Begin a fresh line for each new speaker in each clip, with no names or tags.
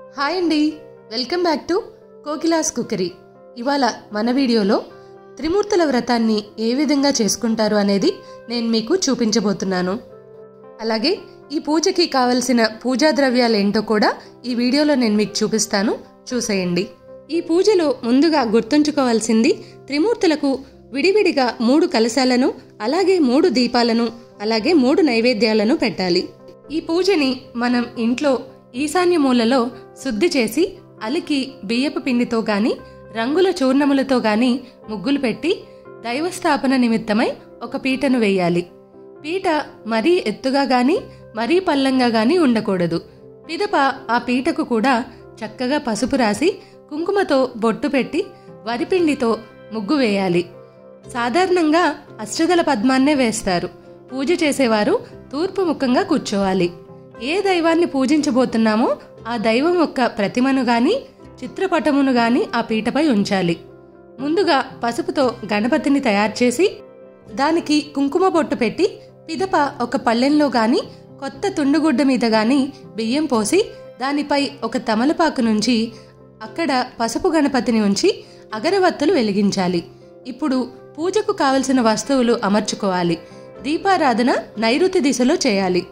hi అండి welcome back to Kokila's cookery ఇవాళ మన వీడియోలో త్రిమూర్తుల వ్రతాన్ని ఏ విధంగా చేసుకుంటారు అనేది నేను మీకు చూపించబోతున్నాను అలాగే ఈ పూజకి కావలసిన పూజా ద్రవ్యాలు ఏంటో కూడా ఈ వీడియోలో నేను మీకు చూపిస్తాను చూసేయండి ఈ పూజలో ముందుగా గుర్తుంచుకోవాల్సింది త్రిమూర్తులకు విడివిడిగా మూడు కలశాలను అలాగే మూడు దీపాలను అలాగే మూడు నైవేద్యాలను పెట్టాలి ఈ పూజని మనం ఇంట్లో ఈశాన్య మూలలో శుద్ధి చేసి అలికి బియ్యపు పిండితో గాని రంగుల చూర్ణములతో గాని ముగ్గులు పెట్టి దైవస్థాపన నిమిత్తమై ఒక పీటను వేయాలి పీట మరీ ఎత్తుగా గాని మరీ పల్లంగా గాని ఉండకూడదు పిదప ఆ పీటకు కూడా చక్కగా పసుపు రాసి కుంకుమతో బొట్టు పెట్టి వరిపిండితో ముగ్గు వేయాలి సాధారణంగా అష్టదల పద్మాన్నే వేస్తారు పూజ చేసేవారు తూర్పు ముఖంగా కూర్చోవాలి ఏ దైవాన్ని పూజించబోతున్నామో ఆ దైవం యొక్క ప్రతిమను గాని చిత్రపటమును గాని ఆ పీటపై ఉంచాలి ముందుగా పసుపుతో గణపతిని తయారు చేసి దానికి కుంకుమ బొట్టు పెట్టి పిదప ఒక పళ్ళెంలో గాని కొత్త తుండుగుడ్డ మీద గాని బియ్యం పోసి దానిపై ఒక తమలపాకు నుంచి అక్కడ పసుపు గణపతిని ఉంచి అగరవత్తులు వెలిగించాలి ఇప్పుడు పూజకు కావలసిన వస్తువులు అమర్చుకోవాలి దీపారాధన నైరుతి దిశలో చేయాలి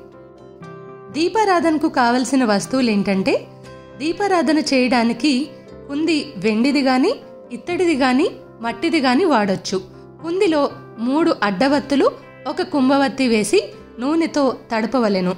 దీపారాధనకు కావలసిన వస్తువులు ఏంటంటే దీపారాధన చేయడానికి కుంది వెండిది గాని ఇత్తడిది గాని మట్టిది గాని వాడొచ్చు కుందిలో మూడు అడ్డవత్తులు ఒక కుంభవత్తి వేసి నూనెతో తడపవలెను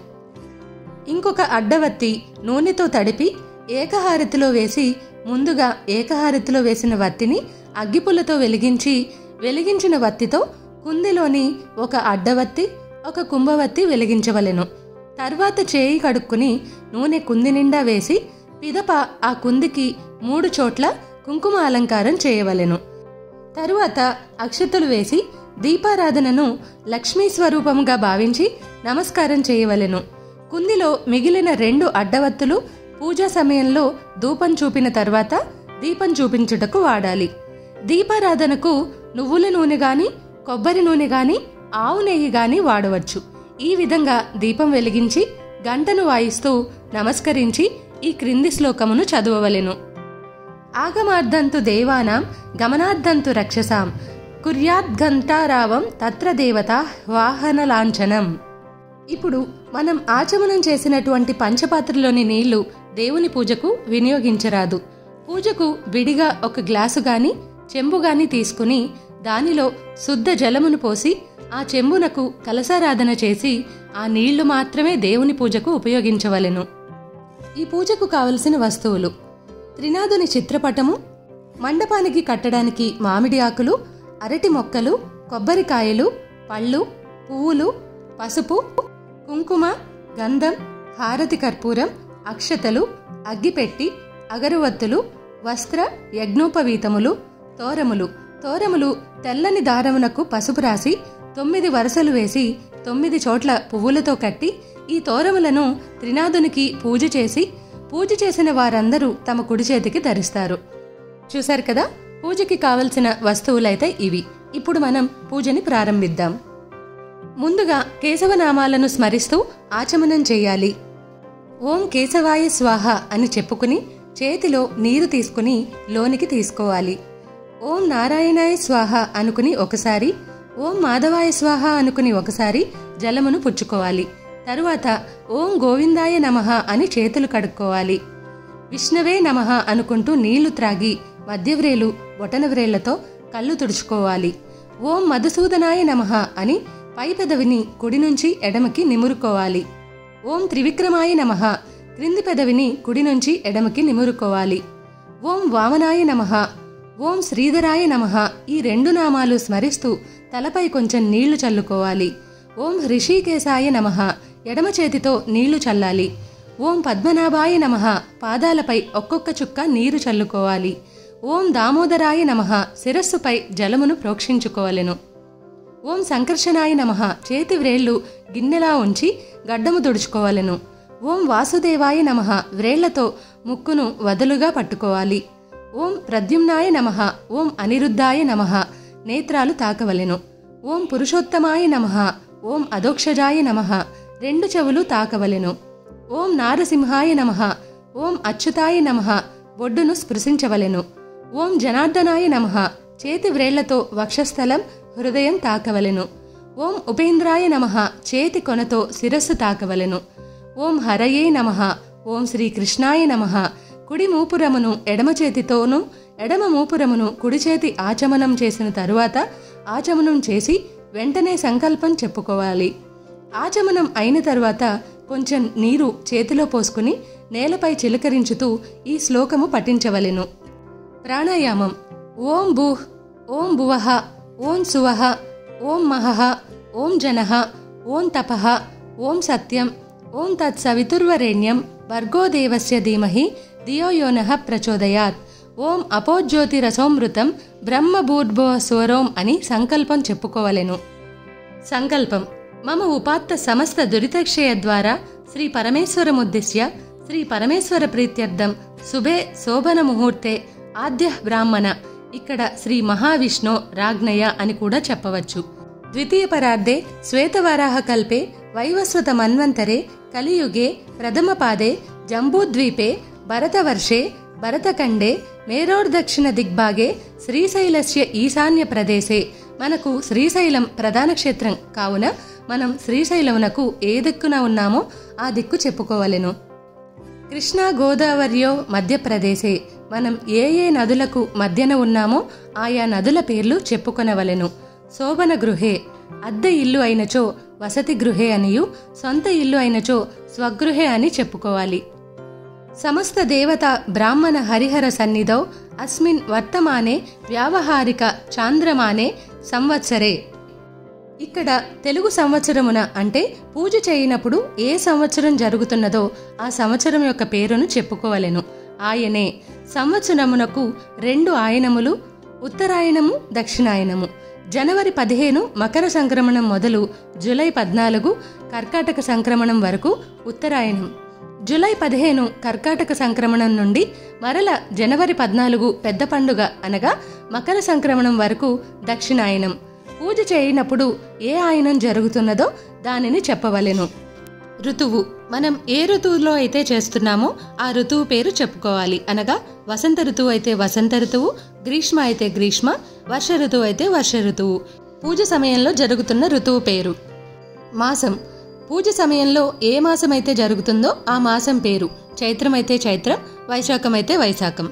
ఇంకొక అడ్డవత్తి నూనెతో తడిపి ఏకహారతిలో వేసి ముందుగా ఏకహారతిలో వేసిన వత్తిని అగ్గిపుల్లతో వెలిగించి వెలిగించిన వత్తితో కుందిలోని ఒక అడ్డవత్తి ఒక కుంభవత్తి వెలిగించవలెను తర్వాత చేయి కడుక్కుని నూనె కుంది నిండా వేసి పిదప ఆ కుందికి మూడు చోట్ల కుంకుమ అలంకారం చేయవలెను తరువాత అక్షతలు వేసి దీపారాధనను లక్ష్మీ స్వరూపముగా భావించి నమస్కారం చేయవలెను కుందిలో మిగిలిన రెండు అడ్డవత్తులు పూజా సమయంలో ధూపం చూపిన తర్వాత దీపం చూపించుటకు వాడాలి దీపారాధనకు నువ్వుల నూనె గాని కొబ్బరి నూనె గాని ఆవు నెయ్యి గాని వాడవచ్చు ఈ విధంగా దీపం వెలిగించి గంటను వాయిస్తూ నమస్కరించి ఈ క్రింది శ్లోకమును చదవవలెను ఆగమార్థంతు దేవానాం గమనార్థంతు రక్షసాం కుర్యాద్ఘంటారావం తత్ర దేవత వాహన లాంఛనం ఇప్పుడు మనం ఆచమనం చేసినటువంటి పంచపాత్రలోని నీళ్లు దేవుని పూజకు వినియోగించరాదు పూజకు విడిగా ఒక గ్లాసు గాని చెంబు గాని తీసుకుని దానిలో శుద్ధ జలమును పోసి ఆ చెంబునకు కలసారాధన చేసి ఆ నీళ్లు మాత్రమే దేవుని పూజకు ఉపయోగించవలెను ఈ పూజకు కావలసిన వస్తువులు త్రినాథుని చిత్రపటము మండపానికి కట్టడానికి మామిడి ఆకులు అరటి మొక్కలు కొబ్బరికాయలు పళ్ళు పువ్వులు పసుపు కుంకుమ గంధం హారతి కర్పూరం అక్షతలు అగ్గిపెట్టి అగరువత్తులు వస్త్ర యజ్ఞోపవీతములు తోరములు తోరములు తెల్లని దారమునకు పసుపు రాసి తొమ్మిది వరుసలు వేసి తొమ్మిది చోట్ల పువ్వులతో కట్టి ఈ తోరములను త్రినాథునికి పూజ చేసి పూజ చేసిన వారందరూ తమ కుడి చేతికి ధరిస్తారు చూశారు కదా పూజకి కావలసిన వస్తువులైతే ఇవి ఇప్పుడు మనం పూజని ప్రారంభిద్దాం ముందుగా కేశవనామాలను స్మరిస్తూ ఆచమనం చేయాలి ఓం కేశవాయ స్వాహ అని చెప్పుకుని చేతిలో నీరు తీసుకుని లోనికి తీసుకోవాలి ఓం నారాయణాయ స్వాహ అనుకుని ఒకసారి ఓం మాధవాయ స్వాహ అనుకుని ఒకసారి జలమును పుచ్చుకోవాలి తరువాత ఓం గోవిందాయ నమః అని చేతులు కడుక్కోవాలి విష్ణవే నమః అనుకుంటూ నీళ్లు త్రాగి మధ్యవ్రేలు బొటనవ్రేళ్లతో కళ్ళు తుడుచుకోవాలి ఓం మధుసూదనాయ నమః అని పై పెదవిని కుడి నుంచి ఎడమకి నిమురుకోవాలి ఓం త్రివిక్రమాయ నమః క్రింది పెదవిని కుడి నుంచి ఎడమకి నిమురుకోవాలి ఓం వామనాయ నమః ఓం శ్రీధరాయ నమః ఈ రెండు నామాలు స్మరిస్తూ తలపై కొంచెం నీళ్లు చల్లుకోవాలి ఓం హృషికేశాయ నమః ఎడమ చేతితో నీళ్లు చల్లాలి ఓం పద్మనాభాయ నమః పాదాలపై ఒక్కొక్క చుక్క నీరు చల్లుకోవాలి ఓం దామోదరాయ నమః శిరస్సుపై జలమును ప్రోక్షించుకోవలెను ఓం సంకర్షణాయ నమః చేతి వ్రేళ్లు గిన్నెలా ఉంచి గడ్డము తుడుచుకోవలెను ఓం వాసుదేవాయ నమః వ్రేళ్లతో ముక్కును వదులుగా పట్టుకోవాలి ఓం ప్రద్యుమ్నాయ నమః ఓం అనిరుద్ధాయ నమః నేత్రాలు తాకవలెను ఓం పురుషోత్తమాయ నమః ఓం అధోక్షజాయ నమః రెండు చెవులు తాకవలెను ఓం నారసింహాయ నమః ఓం అచ్యుతాయ నమః బొడ్డును స్పృశించవలెను ఓం జనార్దనాయ నమః చేతి వ్రేళ్లతో వక్షస్థలం హృదయం తాకవలెను ఓం ఉపేంద్రాయ నమః చేతి కొనతో శిరస్సు తాకవలెను ఓం హరయే నమః ఓం శ్రీకృష్ణాయ నమః కుడి మూపురమును ఎడమ చేతితోనూ ఎడమ మూపురమును కుడి చేతి ఆచమనం చేసిన తరువాత ఆచమనం చేసి వెంటనే సంకల్పం చెప్పుకోవాలి ఆచమనం అయిన తరువాత కొంచెం నీరు చేతిలో పోసుకుని నేలపై చిలకరించుతూ ఈ శ్లోకము పఠించవలెను ప్రాణాయామం ఓం భూః ఓం భువః ఓం సువః ఓం మహః ఓం జనః ఓం తపః ఓం సత్యం ఓం తత్సవితుర్వరేణ్యం భర్గో దేవస్య ధీమహి ధియో యోనః ప్రచోదయాత్ ఓం అపోజ్యోతిరసోమృతం బ్రహ్మభూర్భువ స్వరోం అని సంకల్పం చెప్పుకోవలెను సంకల్పం మమ ఉపాత్త సమస్త దురితక్షయ ద్వారా శ్రీ పరమేశ్వరముద్దిశ్య శ్రీ పరమేశ్వర ప్రీత్యర్థం శుభే శోభన ముహూర్తే ఆద్య బ్రాహ్మణ ఇక్కడ శ్రీ మహావిష్ణు రాజ్ఞయ అని కూడా చెప్పవచ్చు ద్వితీయ పరార్ధే శ్వేతవరాహ కల్పే వైవస్వత మన్వంతరే కలియుగే ప్రథమ పాదే జంబూద్వీపే భరతవర్షే భరతఖండే మేరోర్దక్షిణ దిగ్భాగే శ్రీశైలస్య ఈశాన్య ప్రదేశే మనకు శ్రీశైలం ప్రధాన క్షేత్రం కావున మనం శ్రీశైలమునకు ఏ దిక్కున ఉన్నామో ఆ దిక్కు చెప్పుకోవలెను కృష్ణా గోదావరియో మధ్యప్రదేశే మనం ఏ ఏ నదులకు మధ్యన ఉన్నామో ఆయా నదుల పేర్లు చెప్పుకొనవలెను శోభన గృహే అద్దె ఇల్లు అయినచో వసతి గృహే అనియు సొంత ఇల్లు అయినచో స్వగృహే అని చెప్పుకోవాలి సమస్త దేవత బ్రాహ్మణ హరిహర సన్నిధౌ అస్మిన్ వర్తమానే వ్యావహారిక చాంద్రమానే సంవత్సరే ఇక్కడ తెలుగు సంవత్సరమున అంటే పూజ చేయనప్పుడు ఏ సంవత్సరం జరుగుతున్నదో ఆ సంవత్సరం యొక్క పేరును చెప్పుకోవలెను ఆయనే సంవత్సరమునకు రెండు ఆయనములు ఉత్తరాయణము దక్షిణాయనము జనవరి పదిహేను మకర సంక్రమణం మొదలు జూలై పద్నాలుగు కర్కాటక సంక్రమణం వరకు ఉత్తరాయణం జూలై పదిహేను కర్కాటక సంక్రమణం నుండి మరల జనవరి పద్నాలుగు పెద్ద పండుగ అనగా మకర సంక్రమణం వరకు దక్షిణాయనం పూజ చేయనప్పుడు ఏ ఆయనం జరుగుతున్నదో దానిని చెప్పవలెను ఋతువు మనం ఏ ఋతువులో అయితే చేస్తున్నామో ఆ ఋతువు పేరు చెప్పుకోవాలి అనగా వసంత ఋతువు అయితే వసంత ఋతువు గ్రీష్మ అయితే గ్రీష్మ వర్ష ఋతువు అయితే వర్ష ఋతువు పూజ సమయంలో జరుగుతున్న ఋతువు పేరు మాసం పూజ సమయంలో ఏ మాసం అయితే జరుగుతుందో ఆ మాసం పేరు చైత్రం అయితే చైత్రం వైశాఖం అయితే వైశాఖం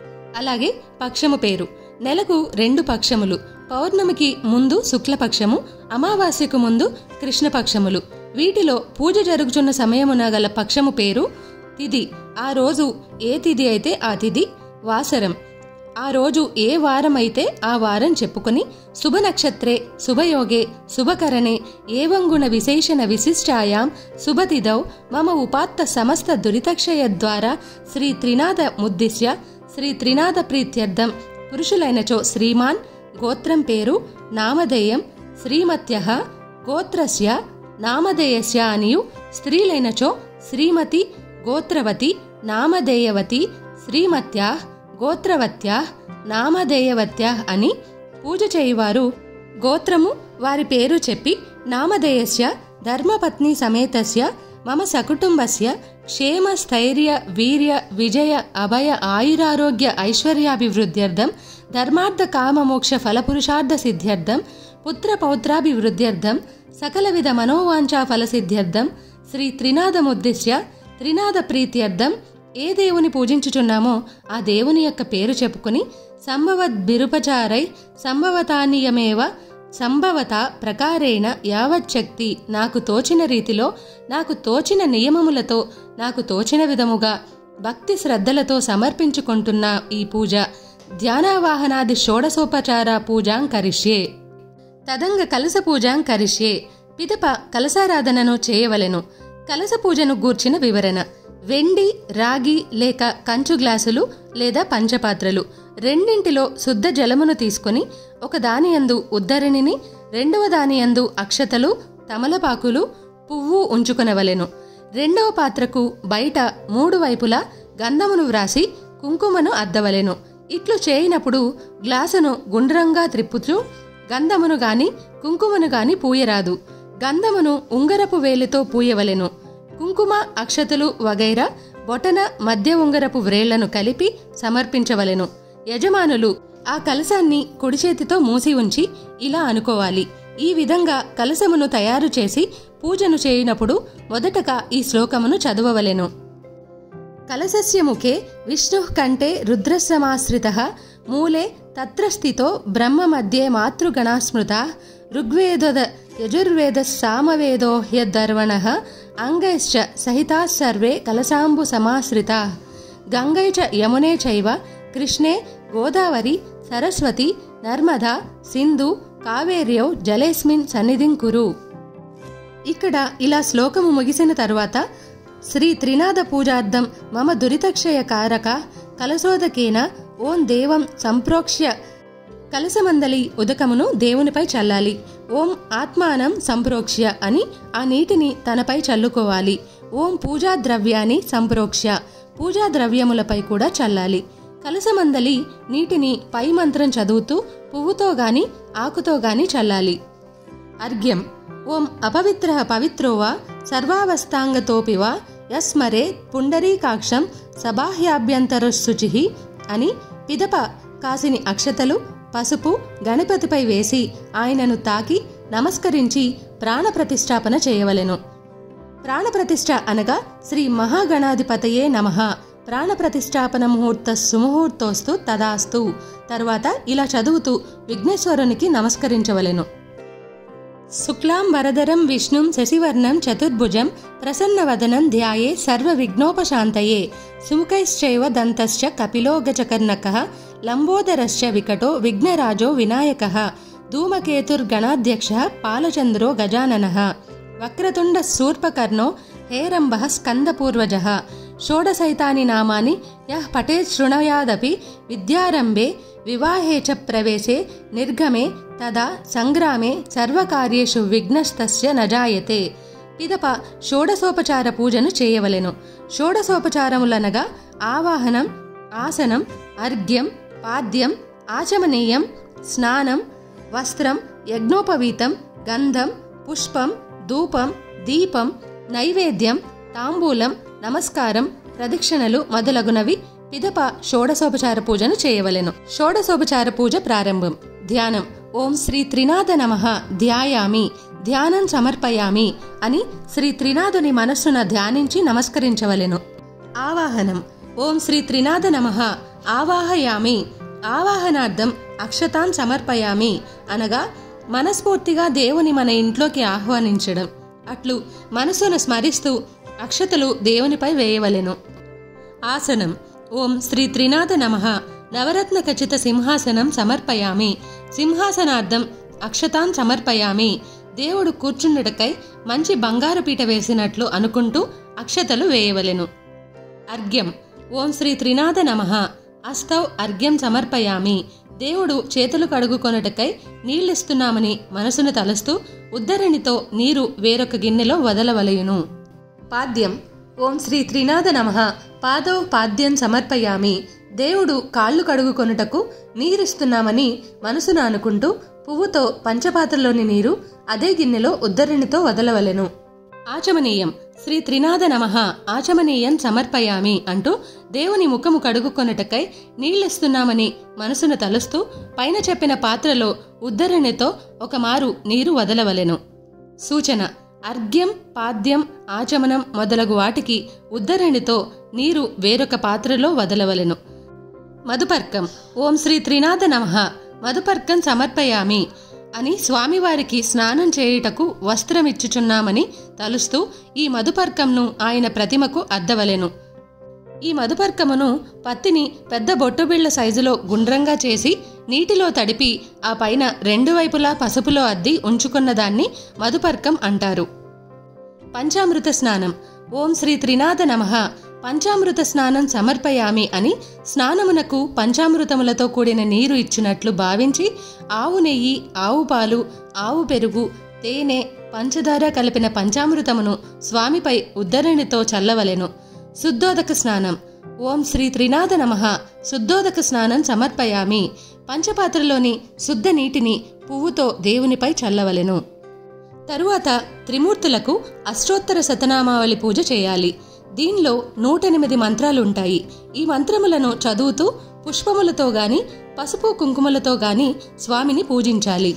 అలాగే పక్షము పేరు నెలకు రెండు పక్షములు పౌర్ణమికి ముందు శుక్లపక్షము అమావాస్యకు ముందు కృష్ణపక్షములు వీటిలో పూజ జరుగుచున్న సమయమున గల పక్షము పేరు తిథి ఆ రోజు ఏ తిథి అయితే ఆ తిథి వాసరం ఆ రోజు ఏ వారం అయితే ఆ వారం చెప్పుకొని శుభ నక్షత్రే శుభయోగే శుభకరణే ఏవం గుణ విశేషణ విశిష్టాయాం శుభతిథౌ మమ ఉపాత్త సమస్త దురితక్షయ ద్వారా శ్రీ త్రినాథ ముద్దిశ్య శ్రీ త్రినాథ ప్రీత్యర్థం పురుషులైనచో శ్రీమాన్ గోత్రం పేరు నామధేయం శ్రీమత్య గోత్రస్య నామధేయస్య అనియు స్త్రీలైనచో శ్రీమతి గోత్రవతి నామధేయవతి శ్రీమత్యా గోత్రవత్యా నామధేయవత్యా అని పూజ చేయువారు గోత్రము వారి పేరు చెప్పి నామధేయస్య ధర్మపత్ని సమేతస్య మమ సకుటుంబస్య క్షేమ స్థైర్య వీర్య విజయ అభయ ఆయురారోగ్య ఐశ్వర్యాభివృద్ధ్యర్థం ధర్మార్థ కామమోక్ష ఫలపురుషార్థ సిద్ధ్యర్థం పుత్ర పౌత్రాభివృద్ధ్యర్థం సకలవిధ మనోవాంఛా ఫలసిద్ధ్యర్థం శ్రీ త్రినాథముద్దిశ్య త్రినాథ ప్రీత్యర్థం ఏ దేవుని పూజించుచున్నామో ఆ దేవుని యొక్క పేరు చెప్పుకుని సంభవద్ బిరుపచారై సంభవతానీయమేవ సంభవత ప్రకారేణ యావచ్చక్తి నాకు తోచిన రీతిలో నాకు తోచిన నియమములతో నాకు తోచిన విధముగా భక్తి శ్రద్ధలతో సమర్పించుకుంటున్న ఈ పూజ ధ్యానావాహనాది షోడసోపచార పూజాం కరిష్యే తదంగ కలస పూజాం కరిష్యే పిదప కలసారాధనను చేయవలెను కలస పూజను గూర్చిన వివరణ వెండి రాగి లేక కంచు గ్లాసులు లేదా పంచపాత్రలు రెండింటిలో శుద్ధ జలమును తీసుకొని ఒక దానియందు ఉద్దరిణిని రెండవ దానియందు అక్షతలు తమలపాకులు పువ్వు ఉంచుకొనవలెను రెండవ పాత్రకు బయట మూడు వైపులా గంధమును వ్రాసి కుంకుమను అద్దవలెను ఇట్లు చేయనప్పుడు గ్లాసును గుండ్రంగా త్రిప్పుతూ గంధమును గాని కుంకుమను గాని పూయరాదు గంధమును ఉంగరపు వేలితో పూయవలెను కుంకుమ అక్షతలు వగైరా బొటన మధ్య ఉంగరపు వ్రేళ్లను కలిపి సమర్పించవలెను యజమానులు ఆ కలశాన్ని కుడి చేతితో మూసి ఉంచి ఇలా అనుకోవాలి ఈ విధంగా కలశమును తయారు చేసి పూజను చేయునప్పుడు మొదటగా ఈ శ్లోకమును చదవవలెను కలశస్య ముఖే విష్ణు కంటే రుద్రశ్రమాశ్రిత మూలే తత్ర స్థితో బ్రహ్మ మధ్యే మాతృగణాస్మృత ఋగ్వేదోద యజుర్వేద సామవేదో హ్యదర్వణ అంగైశ్చ సహితా సర్వే కలశాంబు సమాశ్రితా గంగై చ యమునే చైవ కృష్ణే గోదావరి సరస్వతి నర్మదా సింధు కావేర్యౌ జలేస్మిన్ సన్నిధిం కురు ఇక్కడ ఇలా శ్లోకము ముగిసిన తరువాత శ్రీ త్రినాథ పూజార్థం మమ దురితక్షయ కారక కలశోదకేన ఓం దేవం సంప్రోక్ష్య కలసమందలి ఉదకమును దేవునిపై చల్లాలి ఓం ఆత్మానం సంప్రోక్ష్య అని ఆ నీటిని తనపై చల్లుకోవాలి ఓం పూజా ద్రవ్యాన్ని సంప్రోక్ష్య పూజా ద్రవ్యములపై కూడా చల్లాలి కలసమందలి నీటిని పై మంత్రం చదువుతూ పువ్వుతో గాని ఆకుతో గాని చల్లాలి అర్ఘ్యం ఓం అపవిత్ర పవిత్రో వా సర్వావస్థాంగతోపి వా యస్మరే పుండరీకాక్షం సబాహ్యాభ్యంతరశుచి అని పిదప కాసిని అక్షతలు పసుపు గణపతిపై వేసి ఆయనను తాకి నమస్కరించి ప్రాణప్రతిష్ఠాపన చేయవలెను ప్రాణప్రతిష్ఠ అనగా శ్రీ మహాగణాధిపతయే నమః ప్రాణప్రతిష్ఠాపన ముహూర్త సుముహూర్తోస్తు తదాస్తు తర్వాత ఇలా చదువుతూ విఘ్నేశ్వరునికి నమస్కరించవలెను శుక్లాం వరదరం విష్ణుం శశివర్ణం చతుర్భుజం ప్రసన్నవదనం ధ్యాయే సర్వ విఘ్నోపశాంతయే సుముఖైశ్చైవ దంతశ్చ కపిలో గజకర్ణక లంబోదరశ్చ వికటో విఘ్నరాజో వినాయక ధూమకేతుర్గణాధ్యక్ష పాలచంద్రో గజానన వక్రతుండ శూర్పకర్ణో హేరంబ స్కందపూర్వజ షోడసైతాని నామాని యః పఠేత్ శృణయాదపి విద్యారంభే వివాహే చ ప్రవేశే నిర్గమే తదా సంగ్రామే సర్వకార్యేషు విఘ్నస్తస్య నజాయతే పిదప షోడసోపచార పూజను చేయవలెను షోడసోపచారములనగా ఆవాహనం ఆసనం అర్ఘ్యం పాద్యం ఆచమనీయం స్నానం వస్త్రం యజ్ఞోపవీతం గంధం పుష్పం ధూపం దీపం నైవేద్యం తాంబూలం నమస్కారం ప్రదక్షిణలు మొదలగునవి పిదప షోడసోపచార పూజను చేయవలెను షోడసోపచార పూజ ప్రారంభం ధ్యానం ఓం శ్రీ త్రినాథ నమ ధ్యాయామి ధ్యానం సమర్పయామి అని శ్రీ త్రినాథుని మనస్సున ధ్యానించి నమస్కరించవలెను ఆవాహనం ఓం శ్రీ త్రినాథ నమ ఆవాహయామి ఆవాహనార్థం అక్షతాన్ సమర్పయామి అనగా మనస్ఫూర్తిగా దేవుని మన ఇంట్లోకి ఆహ్వానించడం అట్లు మనసును స్మరిస్తూ అక్షతలు దేవునిపై వేయవలెను ఆసనం ఓం శ్రీ త్రినాథ నమ నవరత్న ఖచ్చిత సింహాసనం సమర్పయామి సింహాసనార్థం అక్షతాన్ సమర్పయామి దేవుడు కూర్చుండుటకై మంచి బంగారు పీట వేసినట్లు అనుకుంటూ అక్షతలు వేయవలెను అర్ఘ్యం ఓం శ్రీ త్రినాథ నమ అస్తౌ అర్ఘ్యం సమర్పయామి దేవుడు చేతులు కడుగుకొనుటకై నీళ్ళిస్తున్నామని మనసును తలుస్తూ ఉద్దరణితో నీరు వేరొక గిన్నెలో వదలవలయును పాద్యం ఓం శ్రీ త్రినాథ నమ పాదౌ పాద్యం సమర్పయామి దేవుడు కాళ్ళు కడుగుకొనుటకు నీరిస్తున్నామని మనసును అనుకుంటూ పువ్వుతో పంచపాత్రలోని నీరు అదే గిన్నెలో ఉద్దరణితో వదలవలెను ఆచమనీయం శ్రీ త్రినాథ నమ ఆచమనీయం సమర్పయామి అంటూ దేవుని ముఖము కడుగుకొనుటకై నీళ్ళిస్తున్నామని మనసును తలుస్తూ పైన చెప్పిన పాత్రలో ఉద్దరణితో ఒక మారు నీరు వదలవలెను సూచన అర్ఘ్యం పాద్యం ఆచమనం మొదలగు వాటికి ఉద్దరణితో నీరు వేరొక పాత్రలో వదలవలెను మధుపర్కం ఓం శ్రీ త్రినాథ నమ మధుపర్కం సమర్పయామి అని స్వామివారికి స్నానం చేయుటకు వస్త్రమిచ్చుచున్నామని తలుస్తూ ఈ మధుపర్కంను ఆయన ప్రతిమకు అద్దవలెను ఈ మధుపర్కమును పత్తిని పెద్ద బొట్టుబిళ్ల సైజులో గుండ్రంగా చేసి నీటిలో తడిపి ఆ పైన రెండు వైపులా పసుపులో అద్ది ఉంచుకున్న దాన్ని మధుపర్కం అంటారు పంచామృత స్నానం ఓం శ్రీ త్రినాథ నమ పంచామృత స్నానం సమర్పయామి అని స్నానమునకు పంచామృతములతో కూడిన నీరు ఇచ్చినట్లు భావించి ఆవు నెయ్యి ఆవు పాలు ఆవు పెరుగు తేనె పంచదార కలిపిన పంచామృతమును స్వామిపై ఉద్దరణితో చల్లవలెను శుద్ధోదక స్నానం ఓం శ్రీ త్రినాథ నమ శుద్ధోదక స్నానం సమర్పయామి పంచపాత్రలోని శుద్ధ నీటిని పువ్వుతో దేవునిపై చల్లవలెను తరువాత త్రిమూర్తులకు అష్టోత్తర శతనామావళి పూజ చేయాలి దీనిలో నూటెనిమిది మంత్రాలు ఉంటాయి ఈ మంత్రములను చదువుతూ పుష్పములతో గాని పసుపు కుంకుమలతో గాని స్వామిని పూజించాలి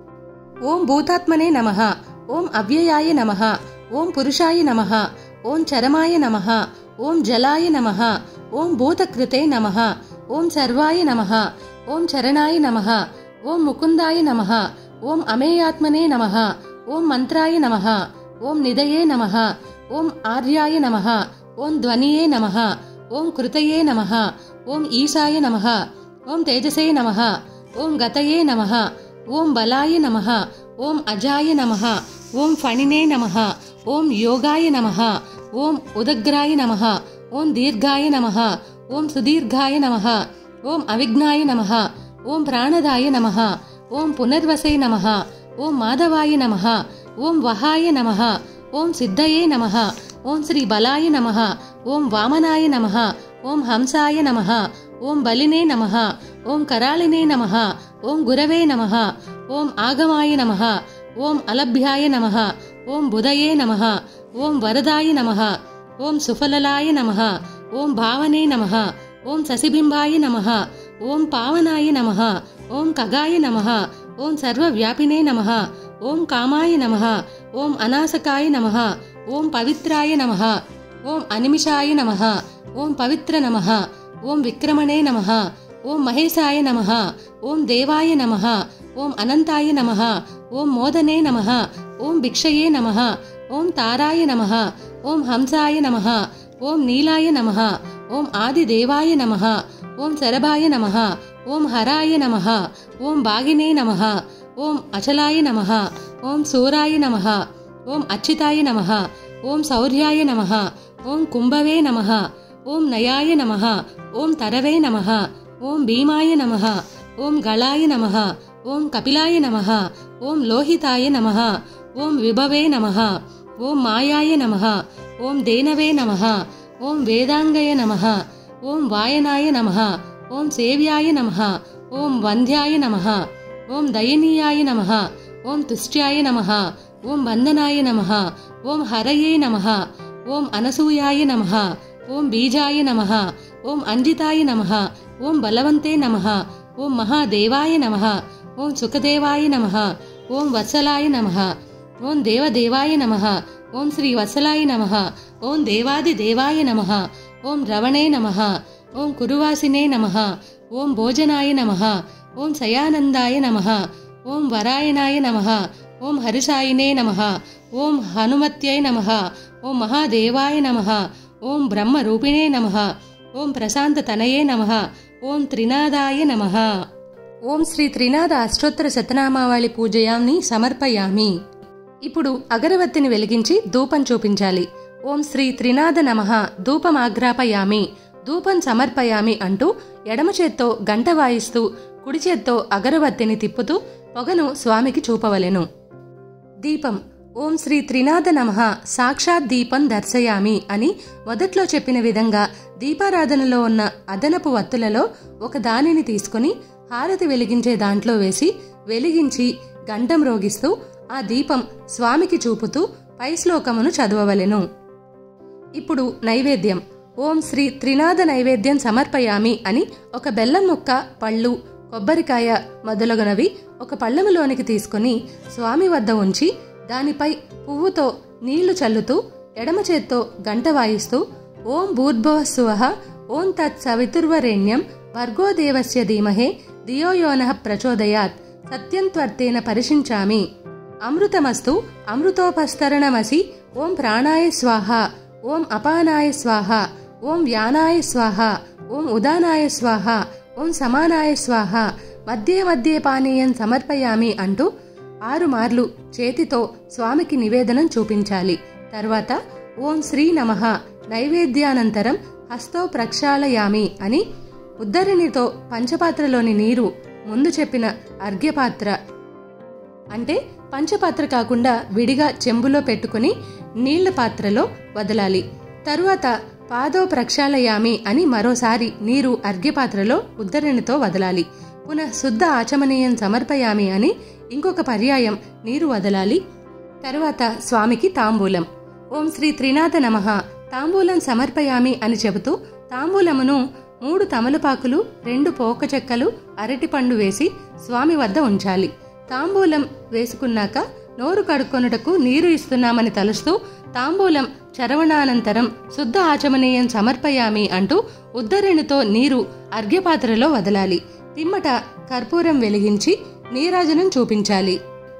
ఓం భూతాత్మనే నమ ఓం అవ్యయాయ నమ ఓం పురుషాయ నమ ఓం చరమాయ నమ ఓం జలాయ నమ ఓం భూతకృతే నమ ఓం సర్వాయ నమ ఓం చరణాయ నమ ఓం ముకుందాయ నమ ఓం అమేయాత్మనే నమ ఓం మంత్రాయ నమ ఓం నిదయే నమ ఓం ఆర్యాయ నమ ఓం ధ్వనియే నమ ఓం కృతయే నమ ఓం ఈశాయ నమ ఓం తేజసే నమ ఓం గతయే నమ ఓం బలాయ నమ ఓం అజాయ నమ ఓం ఫణినే నమ ఓం యోగాయ నమ ఓం ఉదగ్రాయ నమ ఓం దీర్ఘాయ నమ ఓం సుదీర్ఘాయ నమ ఓం అవిఘ్నాయ నమ ఓం ప్రాణదాయ నమ ఓం పునర్వసే నమ ఓం మాధవాయ నమ ఓం వహాయ నమ ఓం సిద్ధయే నమ ఓం శ్రీ బలాయ నమ ఓం వామనాయ నమ ఓం హంసాయ నమ ఓం బలినే నమ ఓం కరాళినే నమ ఓం గురవే నమ ఓం ఆగమాయ నమ ఓం అలభ్యాయ నమ ఓం బుధయే నమ ఓం వరదాయ నమ ఓం సుఫలలాయ నమ ఓం భావనే నమ ఓం శశిబింబాయ నమ ఓం పావనాయ నమ ఓం ఖగాయ నమ ఓం సర్వవ్యాపినే నమ ఓం కామాయ నమ ఓం అనాసకాయ నమ ఓం పవిత్రాయ నమ ఓం అనిమిషాయ నమ ఓం పవిత్ర నమ ఓం విక్రమణే నమ ఓం మహేశాయ నమ ఓం దేవాయ నమ ఓం అనంతాయ నమ ఓం మోదనే నమ ఓం భిక్షయే నమ ఓం తారాయ నమ ఓం హంసాయ నమ ఓం నీలాయ నమ ఓం ఆదిదేవాయ నమ ఓం శరభాయ నమ ఓం హరాయ నమ ఓం భాగినే నమ ఓం అచలాయ నమ ఓం సూరాయ నమ ఓం అచ్యుతాయ నమ ఓం శౌర్యాయ నమ ఓం కుంభవే నమ ఓం నయాయ నమ ఓం తరవే నమ ఓం భీమాయ నమ ఓం గళాయ నమ ఓం కపిలాయ నమ ఓం లోహితాయ నమ ఓం విభవే నమ ఓం మాయాయ నమ ఓం దేనవే నమ ఓం వేదాంగయ నమ ఓం వాయనాయ నమ ఓం సేవ్యాయ నమ ఓం వంద్యాయ నమ ఓం దయనీయాయ నమ ఓం తుష్ట్యాయ నమ ఓం వందనాయ నమ ఓం హరయే నమ ఓం అనసూయాయ నమ ఓం బీజాయ నమ ఓం అంజితాయ నమ ఓం బలవంతే నమ ఓం మహాదేవాయ నమ ఓం సుఖదేవాయ నమ ఓం వత్సలాయ నమ ఓం దేవదేవాయ నమ ఓం శ్రీ వత్సలాయ నమ ఓం దేవాది దేవాయ నమ ఓం రవణే నమ ఓం కురువాసినే నమ ఓం భోజనాయ నమ ఓం శయానందాయ నమ ఓం వరాయణాయ నమ ఓం హరిసాయినే నమ ఓం హనుమత్యై నమ ఓం మహాదేవాయ నమ ఓం బ్రహ్మరూపిణే నమ ఓం ప్రశాంతతనయే నమ ఓం త్రినాదాయ నమ ఓం శ్రీ త్రినాథ అష్టోత్తర శతనామావళి పూజయాన్ని సమర్పయామి ఇప్పుడు అగరవత్తిని వెలిగించి ధూపం చూపించాలి ఓం శ్రీ త్రినాథ నమ ధూపం ఆగ్రాపయామి ధూపం సమర్పయామి అంటూ ఎడమ చేత్తో గంట వాయిస్తూ కుడి చేత్తో అగరవత్తిని తిప్పుతూ పొగను స్వామికి చూపవలెను దీపం ఓం శ్రీ త్రినాథ నమ సాక్షాత్ దీపం దర్శయామి అని మొదట్లో చెప్పిన విధంగా దీపారాధనలో ఉన్న అదనపు వత్తులలో ఒక దానిని తీసుకుని హారతి వెలిగించే దాంట్లో వేసి వెలిగించి గంటం రోగిస్తూ ఆ దీపం స్వామికి చూపుతూ పై శ్లోకమును చదవవలెను ఇప్పుడు నైవేద్యం ఓం శ్రీ త్రినాథ నైవేద్యం సమర్పయామి అని ఒక బెల్లం ముక్క పళ్ళు కొబ్బరికాయ మొదలగునవి ఒక పళ్ళెములోనికి తీసుకుని స్వామి వద్ద ఉంచి దానిపై పువ్వుతో నీళ్లు చల్లుతూ ఎడమ చేత్తో గంట వాయిస్తూ ఓం భూర్భువస్సువః ఓం తత్ సవితుర్వరేణ్యం భర్గో దేవస్య ధీమహే ధియో యోనః ప్రచోదయాత్ సత్యం త్వర్తేన పరిశించామి అమృతమస్తు అమృతోపస్తరణమసి ఓం ప్రాణాయ స్వాహ ఓం అపానాయ స్వాహ ఓం వ్యానాయ స్వాహ ఓం ఉదానాయ స్వాహ ఓం సమానాయ స్వాహ మధ్యే మధ్యే పానీయం సమర్పయామి అంటూ ఆరు మార్లు చేతితో స్వామికి నివేదనం చూపించాలి తర్వాత ఓం శ్రీ నమః నైవేద్యానంతరం హస్తో ప్రక్షాళయామి అని ఉద్దరినితో పంచపాత్రలోని నీరు ముందు చెప్పిన అర్ఘ్యపాత్ర అంటే పంచపాత్ర కాకుండా విడిగా చెంబులో పెట్టుకుని నీళ్ల పాత్రలో వదలాలి తరువాత పాదో ప్రక్షాళయామి అని మరోసారి నీరు అర్ఘ్యపాత్రలో ఉద్దరణితో వదలాలి పునః శుద్ధ ఆచమనీయం సమర్పయామి అని ఇంకొక పర్యాయం నీరు వదలాలి తరువాత స్వామికి తాంబూలం ఓం శ్రీ త్రినాథ నమ తాంబూలం సమర్పయామి అని చెబుతూ తాంబూలమును మూడు తమలపాకులు రెండు పోక చెక్కలు అరటిపండు వేసి స్వామి వద్ద ఉంచాలి తాంబూలం వేసుకున్నాక నోరు కడుక్కొనుటకు నీరు ఇస్తున్నామని తలుస్తూ తాంబూలం చరవణానంతరం శుద్ధ ఆచమనీయం సమర్పయామి అంటూ ఉద్దరణితో నీరు అర్ఘ్యపాత్రలో వదలాలి పిమ్మట కర్పూరం వెలిగించి నీరాజనం చూపించాలి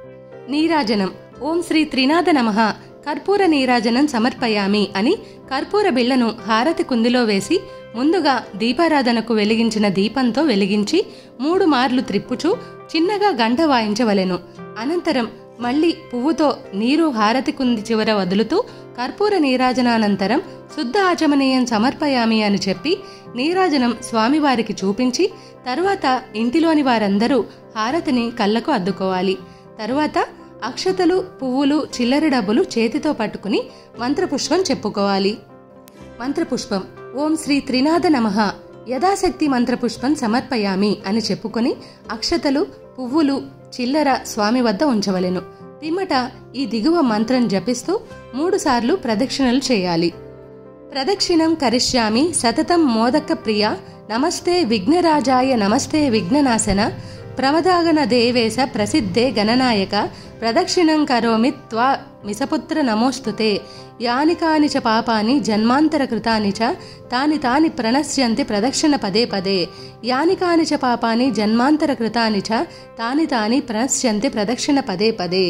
నీరాజనం ఓం శ్రీ త్రినాథ నమః కర్పూర నీరాజనం సమర్పయామి అని కర్పూర బిళ్లను హారతి కుందిలో వేసి ముందుగా దీపారాధనకు వెలిగించిన దీపంతో వెలిగించి మూడు మార్లు త్రిప్పుచూ చిన్నగా గంట వాయించవలెను అనంతరం మళ్ళీ పువ్వుతో నీరు హారతి కుంది చివర వదులుతూ కర్పూర నీరాజనానంతరం శుద్ధ ఆచమనీయం సమర్పయామి అని చెప్పి నీరాజనం స్వామివారికి చూపించి తరువాత ఇంటిలోని వారందరూ హారతిని కళ్ళకు అద్దుకోవాలి తరువాత అక్షతలు పువ్వులు చిల్లర డబ్బులు చేతితో పట్టుకుని మంత్రపుష్పం చెప్పుకోవాలి మంత్రపుష్పం ఓం శ్రీ త్రినాథ నమః యథాశక్తి మంత్రపుష్పం సమర్పయామి అని చెప్పుకొని అక్షతలు పువ్వులు చిల్లర స్వామి వద్ద ఉంచవలెను పిమ్మట ఈ దిగువ మంత్రం జపిస్తూ మూడుసార్లు ప్రదక్షిణలు చేయాలి ప్రదక్షిణం కరిష్యామి సతతం మోదక ప్రియ నమస్తే విఘ్నరాజాయ నమస్తే విఘ్ననాశన ప్రమదాగన దేవేశ ప్రసిద్ధే గణనాయక ప్రదక్షిణం కరోమి త్వా మిసపుత్ర నమోస్తుతే యాని కాని చ పాపాని జన్మాంతర కృతాని చ తాని తాని ప్రణశ్యంతి ప్రదక్షిణ పదే పదే యాని కాని చ పాపాని జన్మాంతర కృతాని చ తాని తాని ప్రణశ్యంతి ప్రదక్షిణ పదే పదే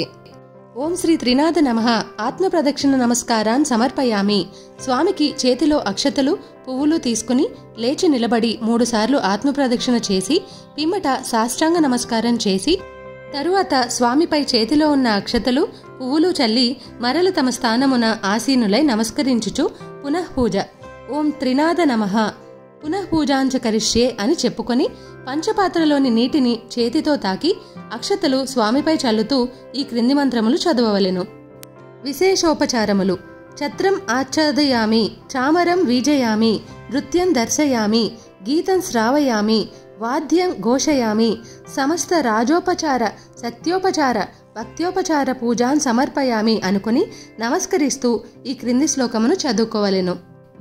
ఓం శ్రీ త్రినాథ నమ ఆత్మ ప్రదక్షిణ నమస్కారాన్ సమర్పయామి స్వామికి చేతిలో అక్షతలు పువ్వులు తీసుకుని లేచి నిలబడి మూడుసార్లు ఆత్మ ప్రదక్షిణ చేసి పిమ్మట సాష్టాంగ నమస్కారం చేసి తరువాత స్వామిపై చేతిలో ఉన్న అక్షతలు పువ్వులు చల్లి మరల తమ స్థానమున ఆసీనులై నమస్కరించుచు పునః పూజ ఓం త్రినాథ నమః పునః పూజాంచ కరిష్యే అని చెప్పుకొని పంచపాత్రలోని నీటిని చేతితో తాకి అక్షతలు స్వామిపై చల్లుతూ ఈ క్రింది మంత్రములు చదవవలెను విశేషోపచారములు ఛత్రం ఆచ్ఛాదయామి చామరం వీజయామి నృత్యం దర్శయామి గీతం శ్రావయామి వాద్యం ఘోషయామి సమస్త రాజోపచార సత్యోపచార భక్త్యోపచార పూజాన్ సమర్పయామి అనుకుని నమస్కరిస్తూ ఈ క్రింది శ్లోకమును చదువుకోవలెను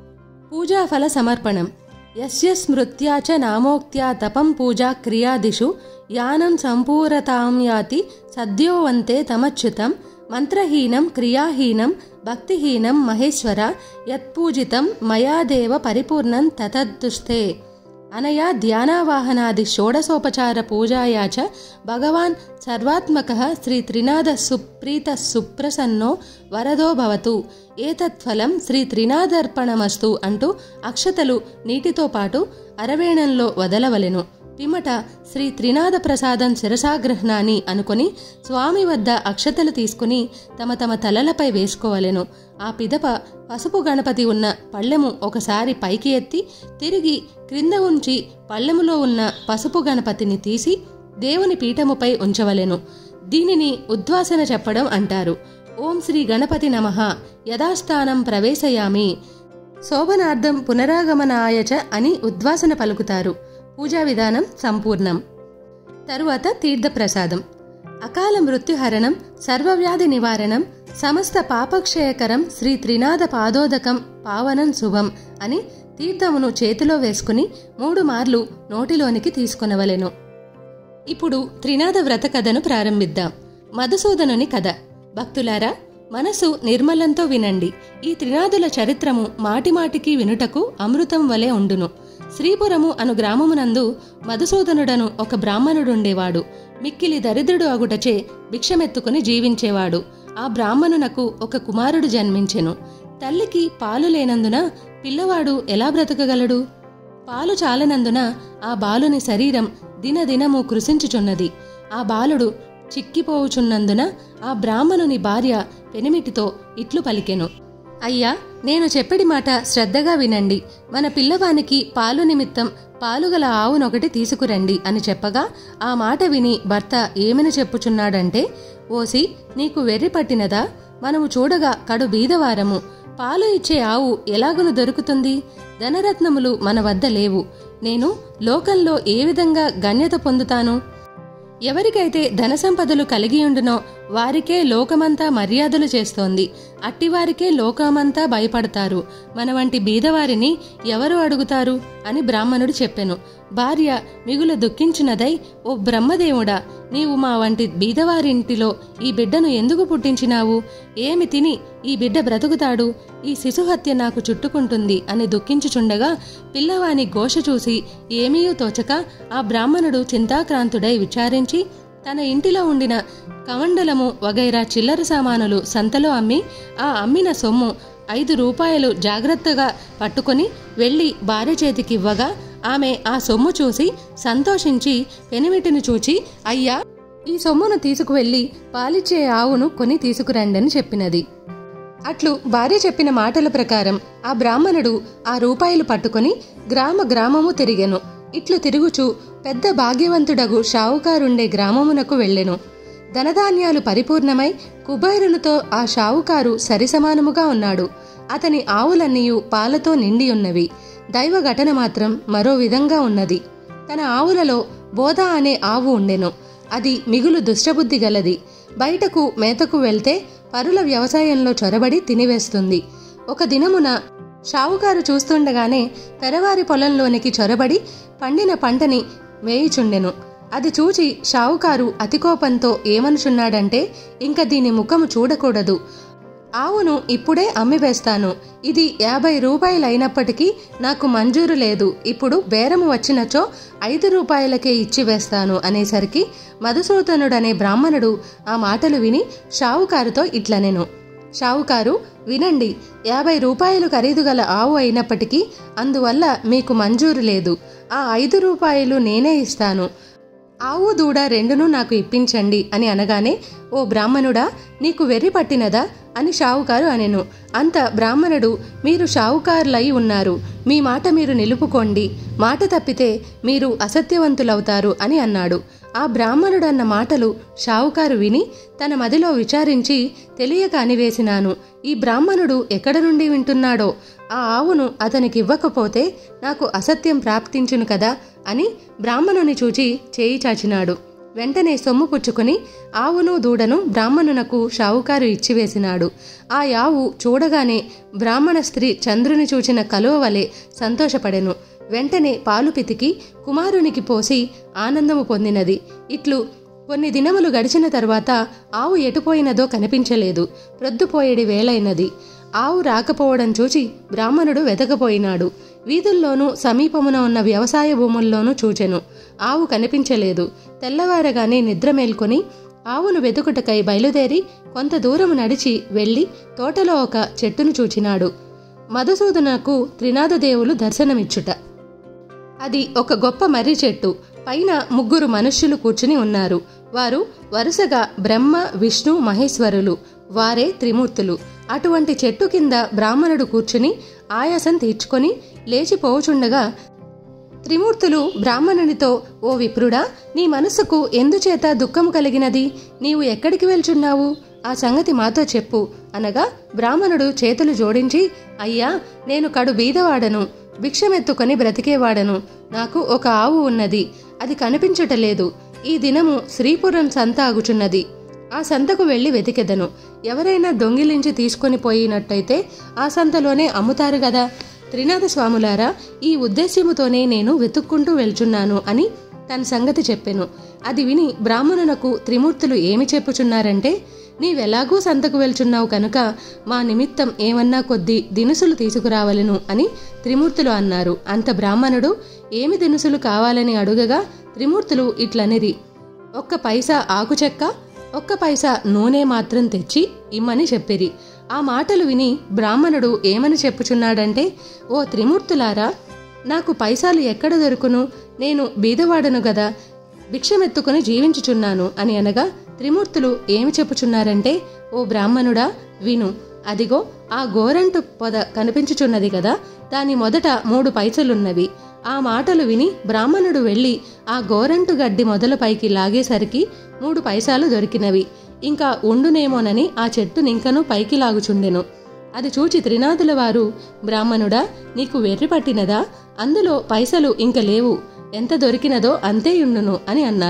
పూజాఫల సమర్పణం యస్య స్మృత్యా చ నామోక్త్యా తపం పూజా క్రియాదిషు యానం సంపూరతాం యాతి సద్యో వంతే తమచ్యుతం మంత్రహీనం క్రియాహీనం భక్తిహీనం మహేశ్వర యత్పూజితం మయా దేవ పరిపూర్ణం తతద్దుస్తే అనయా ధ్యానావాహనాది షోడసోపచార పూజాయా చ భగవాన్ సర్వాత్మక శ్రీ త్రినాథ సుప్రీత సుప్రసన్నో వరదో భవతు ఏతత్ఫలం శ్రీ త్రినాథర్పణమస్తు అంటూ అక్షతలు నీటితో పాటు అరవేణంలో వదలవలెను పిమ్మట శ్రీ త్రినాథ ప్రసాదం శిరసాగ్రహణాన్ని అనుకొని స్వామి వద్ద అక్షతలు తీసుకుని తమ తమ తలలపై వేసుకోవలెను ఆ పిదప పసుపు గణపతి ఉన్న పళ్ళెము ఒకసారి పైకి ఎత్తి తిరిగి క్రింద ఉంచి పళ్ళెములో ఉన్న పసుపు గణపతిని తీసి దేవుని పీఠముపై ఉంచవలెను దీనిని ఉద్వాసన చెప్పడం అంటారు ఓం శ్రీ గణపతి నమః యథాస్థానం ప్రవేశయామి శోభనార్థం పునరాగమనాయచ అని ఉద్వాసన పలుకుతారు పూజా విధానం సంపూర్ణం తరువాత తీర్థప్రసాదం అకాల మృత్యుహరణం సర్వవ్యాధి నివారణం సమస్త పాపక్షయకరం శ్రీ త్రినాథ పాదోదకం పావనం శుభం అని తీర్థమును చేతిలో వేసుకుని మూడు మార్లు నోటిలోనికి తీసుకునవలెను ఇప్పుడు త్రినాథ వ్రత కథను ప్రారంభిద్దాం మధుసూదనుని కథ భక్తులారా మనసు నిర్మలంతో వినండి ఈ త్రినాథుల చరిత్రము మాటిమాటికి వినుటకు అమృతం వలె ఉండును శ్రీపురము అను గ్రామమునందు మధుసూదనుడను ఒక బ్రాహ్మణుడుండేవాడు మిక్కిలి దరిద్రుడు అగుటచే భిక్షమెత్తుకుని జీవించేవాడు ఆ బ్రాహ్మణునకు ఒక కుమారుడు జన్మించెను తల్లికి పాలు లేనందున పిల్లవాడు ఎలా బ్రతకగలడు పాలు చాలనందున ఆ బాలుని శరీరం దినదినము కృశించుచున్నది ఆ బాలుడు చిక్కిపోవుచున్నందున ఆ బ్రాహ్మణుని భార్య పెనిమిటితో ఇట్లు పలికెను అయ్యా నేను చెప్పడి మాట శ్రద్ధగా వినండి మన పిల్లవానికి పాలు నిమిత్తం పాలుగల ఆవునొకటి తీసుకురండి అని చెప్పగా ఆ మాట విని భర్త ఏమని చెప్పుచున్నాడంటే ఓసి నీకు వెర్రి పట్టినదా మనము చూడగా కడు బీదవారము పాలు ఇచ్చే ఆవు ఎలాగును దొరుకుతుంది ధనరత్నములు మన వద్ద లేవు నేను లోకంలో ఏ విధంగా గణ్యత పొందుతాను ఎవరికైతే ధన సంపదలు కలిగి ఉండునో వారికే లోకమంతా మర్యాదలు చేస్తోంది అట్టివారికే లోకమంతా భయపడతారు మన వంటి బీదవారిని ఎవరు అడుగుతారు అని బ్రాహ్మణుడు చెప్పెను భార్య మిగులు దుఃఖించినదై ఓ బ్రహ్మదేవుడా నీవు మా వంటి బీదవారింటిలో ఈ బిడ్డను ఎందుకు పుట్టించినావు ఏమి తిని ఈ బిడ్డ బ్రతుకుతాడు ఈ శిశుహత్య నాకు చుట్టుకుంటుంది అని దుఃఖించుచుండగా పిల్లవాని ఘోష చూసి ఏమీయూ తోచక ఆ బ్రాహ్మణుడు చింతాక్రాంతుడై విచారించి తన ఇంటిలో ఉండిన కమండలము వగైరా చిల్లర సామానులు సంతలో అమ్మి ఆ అమ్మిన సొమ్ము ఐదు రూపాయలు జాగ్రత్తగా పట్టుకొని వెళ్ళి భార్య చేతికివ్వగా ఆమె ఆ సొమ్ము చూసి సంతోషించి పెనిమిటిని చూచి అయ్యా ఈ సొమ్మును తీసుకువెళ్ళి పాలిచ్చే ఆవును కొని తీసుకురండని చెప్పినది అట్లు భార్య చెప్పిన మాటల ప్రకారం ఆ బ్రాహ్మణుడు ఆ రూపాయలు పట్టుకొని గ్రామ గ్రామము తిరిగెను ఇట్లు తిరుగుచు పెద్ద భాగ్యవంతుడగు షావుకారుండే గ్రామమునకు వెళ్ళెను ధనధాన్యాలు పరిపూర్ణమై కుబేరునితో ఆ షావుకారు సరిసమానముగా ఉన్నాడు అతని ఆవులన్నీయు పాలతో నిండి ఉన్నవి దైవ ఘటన మాత్రం మరో విధంగా ఉన్నది తన ఆవులలో బోధ అనే ఆవు ఉండెను అది మిగులు దుష్టబుద్ధి గలది బయటకు మేతకు వెళ్తే పరుల వ్యవసాయంలో చొరబడి తినివేస్తుంది ఒక దినమున షావుకారు చూస్తుండగానే పెరవారి పొలంలోనికి చొరబడి పండిన పంటని వేయుచుండెను అది చూచి షావుకారు అతికోపంతో ఏమనుచున్నాడంటే ఇంక దీని ముఖము చూడకూడదు ఆవును ఇప్పుడే అమ్మివేస్తాను ఇది యాభై రూపాయలైనప్పటికీ నాకు మంజూరు లేదు ఇప్పుడు బేరము వచ్చినచో ఐదు రూపాయలకే ఇచ్చి వేస్తాను అనేసరికి మధుసూదనుడనే బ్రాహ్మణుడు ఆ మాటలు విని షావుకారుతో ఇట్లనెను షావుకారు వినండి యాభై రూపాయలు ఖరీదు గల ఆవు అయినప్పటికీ అందువల్ల మీకు మంజూరు లేదు ఆ ఐదు రూపాయలు నేనే ఇస్తాను ఆవు దూడ రెండును నాకు ఇప్పించండి అని అనగానే ఓ బ్రాహ్మణుడా నీకు వెర్రి పట్టినదా అని షావుకారు అనెను అంత బ్రాహ్మణుడు మీరు షావుకారులై ఉన్నారు మీ మాట మీరు నిలుపుకోండి మాట తప్పితే మీరు అసత్యవంతులవుతారు అని అన్నాడు ఆ బ్రాహ్మణుడన్న మాటలు షావుకారు విని తన మదిలో విచారించి తెలియక అనివేసినాను ఈ బ్రాహ్మణుడు ఎక్కడ నుండి వింటున్నాడో ఆ ఆవును అతనికి ఇవ్వకపోతే నాకు అసత్యం ప్రాప్తించును కదా అని బ్రాహ్మణుని చూచి చేయి చాచినాడు వెంటనే సొమ్ము పుచ్చుకొని ఆవును దూడను బ్రాహ్మణునకు షావుకారు ఇచ్చివేసినాడు ఆ యావు చూడగానే బ్రాహ్మణ స్త్రీ చంద్రుని చూచిన కలువ వలె సంతోషపడెను వెంటనే పాలు పితికి కుమారునికి పోసి ఆనందము పొందినది ఇట్లు కొన్ని దినములు గడిచిన తర్వాత ఆవు ఎటుపోయినదో కనిపించలేదు ప్రొద్దుపోయేడి వేలైనది ఆవు రాకపోవడం చూచి బ్రాహ్మణుడు వెతకపోయినాడు వీధుల్లోనూ సమీపమున ఉన్న వ్యవసాయ భూముల్లోనూ చూచెను ఆవు కనిపించలేదు తెల్లవారగానే నిద్ర మేల్కొని ఆవును వెతుకుటకై బయలుదేరి కొంత దూరము నడిచి వెళ్ళి తోటలో ఒక చెట్టును చూచినాడు మధుసూదనకు త్రినాథదేవులు దర్శనమిచ్చుట అది ఒక గొప్ప మర్రి చెట్టు పైన ముగ్గురు మనుష్యులు కూర్చుని ఉన్నారు వారు వరుసగా బ్రహ్మ విష్ణు మహేశ్వరులు వారే త్రిమూర్తులు అటువంటి చెట్టు కింద బ్రాహ్మణుడు కూర్చుని ఆయాసం తీర్చుకొని లేచిపోవుచుండగా త్రిమూర్తులు బ్రాహ్మణునితో ఓ విప్రుడా నీ మనసుకు ఎందుచేత దుఃఖము కలిగినది నీవు ఎక్కడికి వెళ్చున్నావు ఆ సంగతి మాతో చెప్పు అనగా బ్రాహ్మణుడు చేతులు జోడించి అయ్యా నేను కడు బీదవాడను భిక్షమెత్తుకొని బ్రతికేవాడను నాకు ఒక ఆవు ఉన్నది అది కనిపించటలేదు ఈ దినము శ్రీపురం సంత ఆగుచున్నది ఆ సంతకు వెళ్లి వెతికెదను ఎవరైనా దొంగిలించి తీసుకొని పోయినట్టయితే ఆ సంతలోనే అమ్ముతారు గదా త్రినాథ స్వాములారా ఈ ఉద్దేశ్యముతోనే నేను వెతుక్కుంటూ వెళ్చున్నాను అని తన సంగతి చెప్పెను అది విని బ్రాహ్మణునకు త్రిమూర్తులు ఏమి చెప్పుచున్నారంటే నీవెలాగూ సంతకు వెళ్చున్నావు కనుక మా నిమిత్తం ఏమన్నా కొద్ది దినుసులు తీసుకురావలను అని త్రిమూర్తులు అన్నారు అంత బ్రాహ్మణుడు ఏమి దినుసులు కావాలని అడుగగా త్రిమూర్తులు ఇట్లనిది ఒక్క పైసా ఆకుచెక్క ఒక్క పైసా నూనె మాత్రం తెచ్చి ఇమ్మని చెప్పిరి ఆ మాటలు విని బ్రాహ్మణుడు ఏమని చెప్పుచున్నాడంటే ఓ త్రిమూర్తులారా నాకు పైసాలు ఎక్కడ దొరుకును నేను బీదవాడను గదా భిక్షమెత్తుకుని జీవించుచున్నాను అని అనగా త్రిమూర్తులు ఏమి చెప్పుచున్నారంటే ఓ బ్రాహ్మణుడా విను అదిగో ఆ గోరంటు పొద కనిపించుచున్నది కదా దాని మొదట మూడు పైసలున్నవి ఆ మాటలు విని బ్రాహ్మణుడు వెళ్ళి ఆ గోరంటు గడ్డి మొదల పైకి లాగేసరికి మూడు పైసాలు దొరికినవి ఇంకా ఉండునేమోనని ఆ చెట్టునింకను పైకి లాగుచుండెను అది చూచి త్రినాథుల వారు బ్రాహ్మణుడా నీకు వెర్రి పట్టినదా అందులో పైసలు ఇంక లేవు ఎంత దొరికినదో అంతే యుండును అని అన్నారు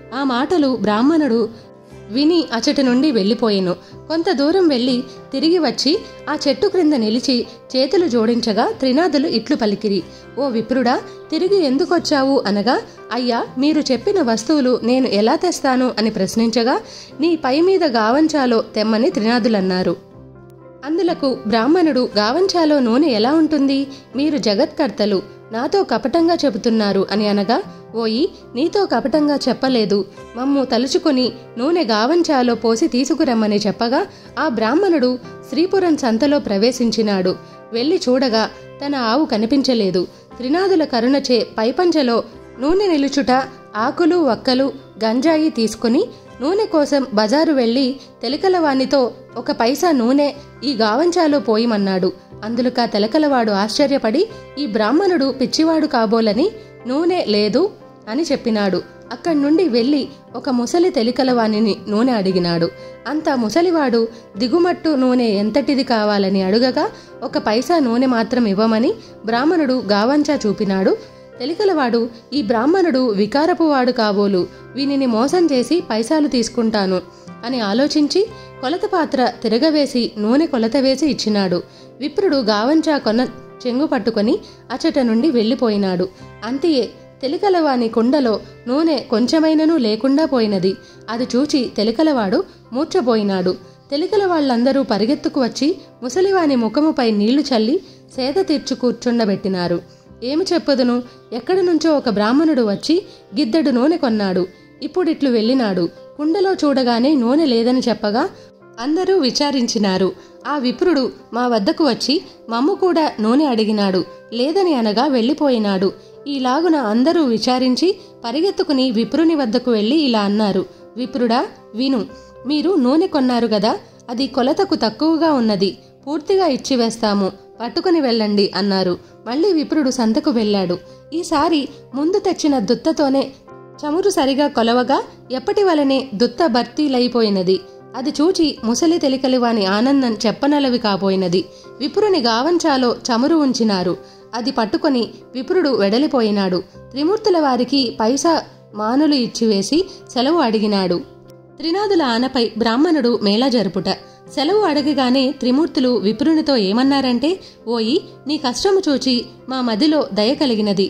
ఆ మాటలు బ్రాహ్మణుడు విని అచటి నుండి వెళ్ళిపోయెను కొంత దూరం వెళ్ళి తిరిగి వచ్చి ఆ చెట్టు క్రింద నిలిచి చేతులు జోడించగా త్రినాథులు ఇట్లు పలికిరి ఓ విప్రుడా తిరిగి ఎందుకొచ్చావు అనగా అయ్యా మీరు చెప్పిన వస్తువులు నేను ఎలా తెస్తాను అని ప్రశ్నించగా నీ పై మీద గావంచాలో తెమ్మని త్రినాథులన్నారు అందులకు బ్రాహ్మణుడు గావంచాలో నూనె ఎలా ఉంటుంది మీరు జగత్కర్తలు నాతో కపటంగా చెబుతున్నారు అని అనగా ఓయి నీతో కపటంగా చెప్పలేదు మమ్ము తలుచుకొని నూనె గావంచాలో పోసి తీసుకురమ్మని చెప్పగా ఆ బ్రాహ్మణుడు శ్రీపురం సంతలో ప్రవేశించినాడు వెళ్ళి చూడగా తన ఆవు కనిపించలేదు త్రినాదుల కరుణచే పైపంచలో నూనె నిలుచుట ఆకులు వక్కలు గంజాయి తీసుకుని నూనె కోసం బజారు వెళ్ళి తెలకలవానితో ఒక పైసా నూనె ఈ గావంచాలో పోయిమన్నాడు అందులక తెలకలవాడు ఆశ్చర్యపడి ఈ బ్రాహ్మణుడు పిచ్చివాడు కాబోలని నూనె లేదు అని చెప్పినాడు అక్కడి నుండి వెళ్ళి ఒక ముసలి తెలికలవాణిని నూనె అడిగినాడు అంత ముసలివాడు దిగుమట్టు నూనె ఎంతటిది కావాలని అడుగగా ఒక పైసా నూనె మాత్రం ఇవ్వమని బ్రాహ్మణుడు గావంచా చూపినాడు తెలికలవాడు ఈ బ్రాహ్మణుడు వికారపువాడు కాబోలు వీనిని మోసం చేసి పైసాలు తీసుకుంటాను అని ఆలోచించి కొలత పాత్ర తిరగవేసి నూనె కొలత వేసి ఇచ్చినాడు విప్రుడు గావంచా కొన చెంగు పట్టుకొని అచట నుండి వెళ్ళిపోయినాడు అంతియే తెలికలవాని కుండలో నూనె కొంచెమైనను లేకుండా పోయినది అది చూచి తెలికలవాడు మూర్చపోయినాడు తెలికల వాళ్ళందరూ పరిగెత్తుకు వచ్చి ముసలివాని ముఖముపై నీళ్లు చల్లి సేద తీర్చు కూర్చుండబెట్టినారు ఏమి చెప్పదును ఎక్కడి నుంచో ఒక బ్రాహ్మణుడు వచ్చి గిద్దెడు నూనె కొన్నాడు ఇప్పుడిట్లు వెళ్ళినాడు కుండలో చూడగానే నూనె లేదని చెప్పగా అందరూ విచారించినారు ఆ విప్రుడు మా వద్దకు వచ్చి మమ్ము కూడా నూనె అడిగినాడు లేదని అనగా వెళ్ళిపోయినాడు ఈలాగున అందరూ విచారించి పరిగెత్తుకుని విప్రుని వద్దకు వెళ్ళి ఇలా అన్నారు విప్రుడా విను మీరు నూనె కొన్నారు గదా అది కొలతకు తక్కువగా ఉన్నది పూర్తిగా ఇచ్చివేస్తాము పట్టుకుని వెళ్ళండి అన్నారు మళ్ళీ విప్రుడు సంతకు వెళ్ళాడు ఈసారి ముందు తెచ్చిన దుత్తతోనే చమురు సరిగా కొలవగా ఎప్పటి వలనే దుత్త భర్తీలైపోయినది అది చూచి ముసలి తెలికలివాని ఆనందం చెప్పనలవి కాబోయినది విపురుని గావంచాలో చమురు ఉంచినారు అది పట్టుకొని విపురుడు వెడలిపోయినాడు త్రిమూర్తుల వారికి పైసా మానులు ఇచ్చివేసి సెలవు అడిగినాడు త్రినాదుల ఆనపై బ్రాహ్మణుడు మేళా జరుపుట సెలవు అడగగానే త్రిమూర్తులు విప్రునితో ఏమన్నారంటే ఓయి నీ కష్టము చూచి మా మదిలో దయ కలిగినది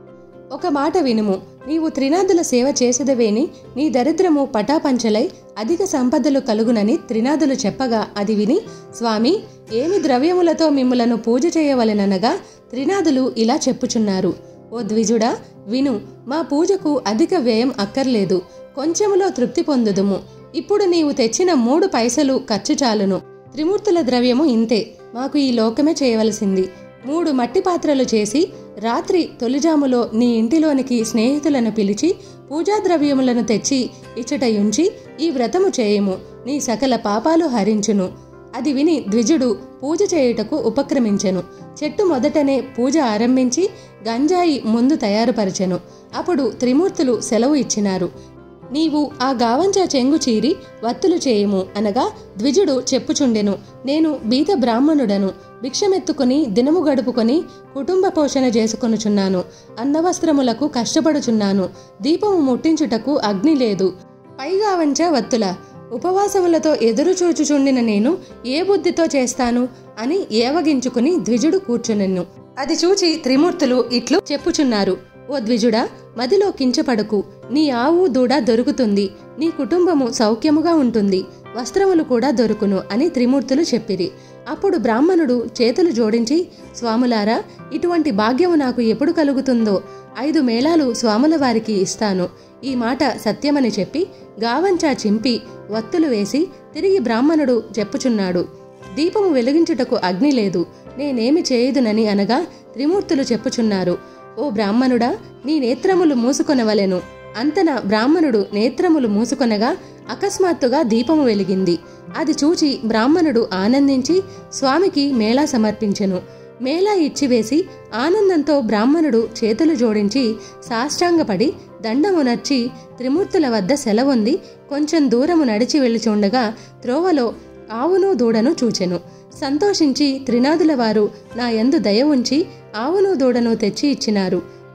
ఒక మాట వినుము నీవు త్రినాదుల సేవ చేసేదవేని నీ దరిద్రము పటాపంచలై అధిక సంపదలు కలుగునని త్రినాదులు చెప్పగా అది విని స్వామి ఏమి ద్రవ్యములతో మిమ్ములను పూజ చేయవలెననగా త్రినాదులు ఇలా చెప్పుచున్నారు ఓ ద్విజుడా విను మా పూజకు అధిక వ్యయం అక్కర్లేదు కొంచెములో తృప్తి పొందుదుము ఇప్పుడు నీవు తెచ్చిన మూడు పైసలు ఖర్చు చాలును త్రిమూర్తుల ద్రవ్యము ఇంతే మాకు ఈ లోకమే చేయవలసింది మూడు మట్టి పాత్రలు చేసి రాత్రి తొలిజాములో నీ ఇంటిలోనికి స్నేహితులను పిలిచి పూజా ద్రవ్యములను తెచ్చి ఇచ్చటయుంచి ఈ వ్రతము చేయము నీ సకల పాపాలు హరించును అది విని ద్విజుడు పూజ చేయుటకు ఉపక్రమించెను చెట్టు మొదటనే పూజ ఆరంభించి గంజాయి ముందు తయారుపరచెను అప్పుడు త్రిమూర్తులు సెలవు ఇచ్చినారు నీవు ఆ గావంచా చెంగు చీరి వత్తులు చేయుము అనగా ద్విజుడు చెప్పుచుండెను నేను బీద బ్రాహ్మణుడను భిక్షమెత్తుకుని దినము గడుపుకొని కుటుంబ పోషణ చేసుకొనుచున్నాను అన్నవస్త్రములకు కష్టపడుచున్నాను దీపము ముట్టించుటకు అగ్ని లేదు పైగావంచ వత్తుల ఉపవాసములతో ఎదురు చూచుచుండిన నేను ఏ బుద్ధితో చేస్తాను అని ఏవగించుకుని ద్విజుడు కూర్చునెన్ను అది చూచి త్రిమూర్తులు ఇట్లు చెప్పుచున్నారు ఓ ద్విజుడా మదిలో కించపడకు నీ ఆవు దూడ దొరుకుతుంది నీ కుటుంబము సౌఖ్యముగా ఉంటుంది వస్త్రములు కూడా దొరుకును అని త్రిమూర్తులు చెప్పిరి అప్పుడు బ్రాహ్మణుడు చేతులు జోడించి స్వాములారా ఇటువంటి భాగ్యము నాకు ఎప్పుడు కలుగుతుందో ఐదు మేళాలు స్వాముల వారికి ఇస్తాను ఈ మాట సత్యమని చెప్పి గావంచా చింపి వత్తులు వేసి తిరిగి బ్రాహ్మణుడు చెప్పుచున్నాడు దీపము వెలిగించుటకు అగ్ని లేదు నేనేమి చేయుదునని అనగా త్రిమూర్తులు చెప్పుచున్నారు ఓ బ్రాహ్మణుడా నీ నేత్రములు మూసుకొనవలెను అంతన బ్రాహ్మణుడు నేత్రములు మూసుకొనగా అకస్మాత్తుగా దీపము వెలిగింది అది చూచి బ్రాహ్మణుడు ఆనందించి స్వామికి మేళా సమర్పించెను మేళా ఇచ్చివేసి ఆనందంతో బ్రాహ్మణుడు చేతులు జోడించి సాష్టాంగపడి దండమునర్చి త్రిమూర్తుల వద్ద సెలవుంది కొంచెం దూరము నడిచి వెళ్ళిచుండగా త్రోవలో ఆవును దూడను చూచెను సంతోషించి త్రినాదుల వారు నా యందు దయ ఉంచి ఆవును దూడను తెచ్చి ఇచ్చినారు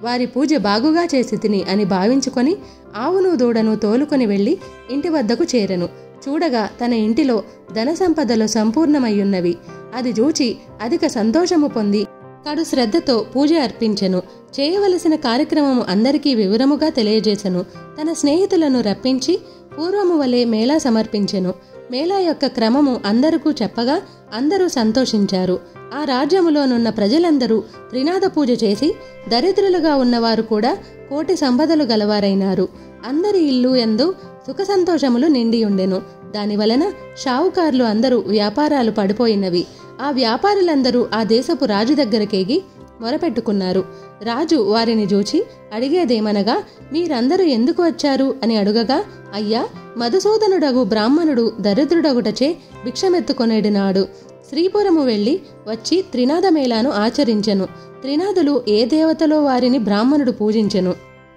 వారి పూజ బాగుగా చేసి తిని అని భావించుకొని ఆవును దూడను తోలుకొని వెళ్ళి ఇంటి వద్దకు చేరెను చూడగా తన ఇంటిలో ధన సంపదలు సంపూర్ణమయ్యున్నవి అది చూచి అధిక సంతోషము పొంది కడు శ్రద్ధతో పూజ అర్పించెను చేయవలసిన కార్యక్రమము అందరికీ వివరముగా తెలియజేసెను తన స్నేహితులను రప్పించి పూర్వము వలె మేళా సమర్పించెను మేళా యొక్క క్రమము అందరికీ చెప్పగా అందరూ సంతోషించారు ఆ రాజ్యములోనున్న ప్రజలందరూ త్రినాద పూజ చేసి దరిద్రులుగా ఉన్నవారు కూడా కోటి సంపదలు గలవారైనారు అందరి ఇల్లు ఎందు సుఖ సంతోషములు నిండి ఉండెను దానివలన షావుకారులు అందరూ వ్యాపారాలు పడిపోయినవి ఆ వ్యాపారులందరూ ఆ దేశపు రాజు దగ్గరకేగి మొరపెట్టుకున్నారు రాజు వారిని చూచి అడిగేదేమనగా మీరందరూ ఎందుకు వచ్చారు అని అడుగగా అయ్యా మధుసూదనుడగు బ్రాహ్మణుడు దరిద్రుడగుటచే భిక్షమెత్తుకొనేడినాడు శ్రీపురము వెళ్ళి వచ్చి త్రినాద మేళాను ఆచరించెను త్రినాదులు ఏ దేవతలో వారిని బ్రాహ్మణుడు పూజించెను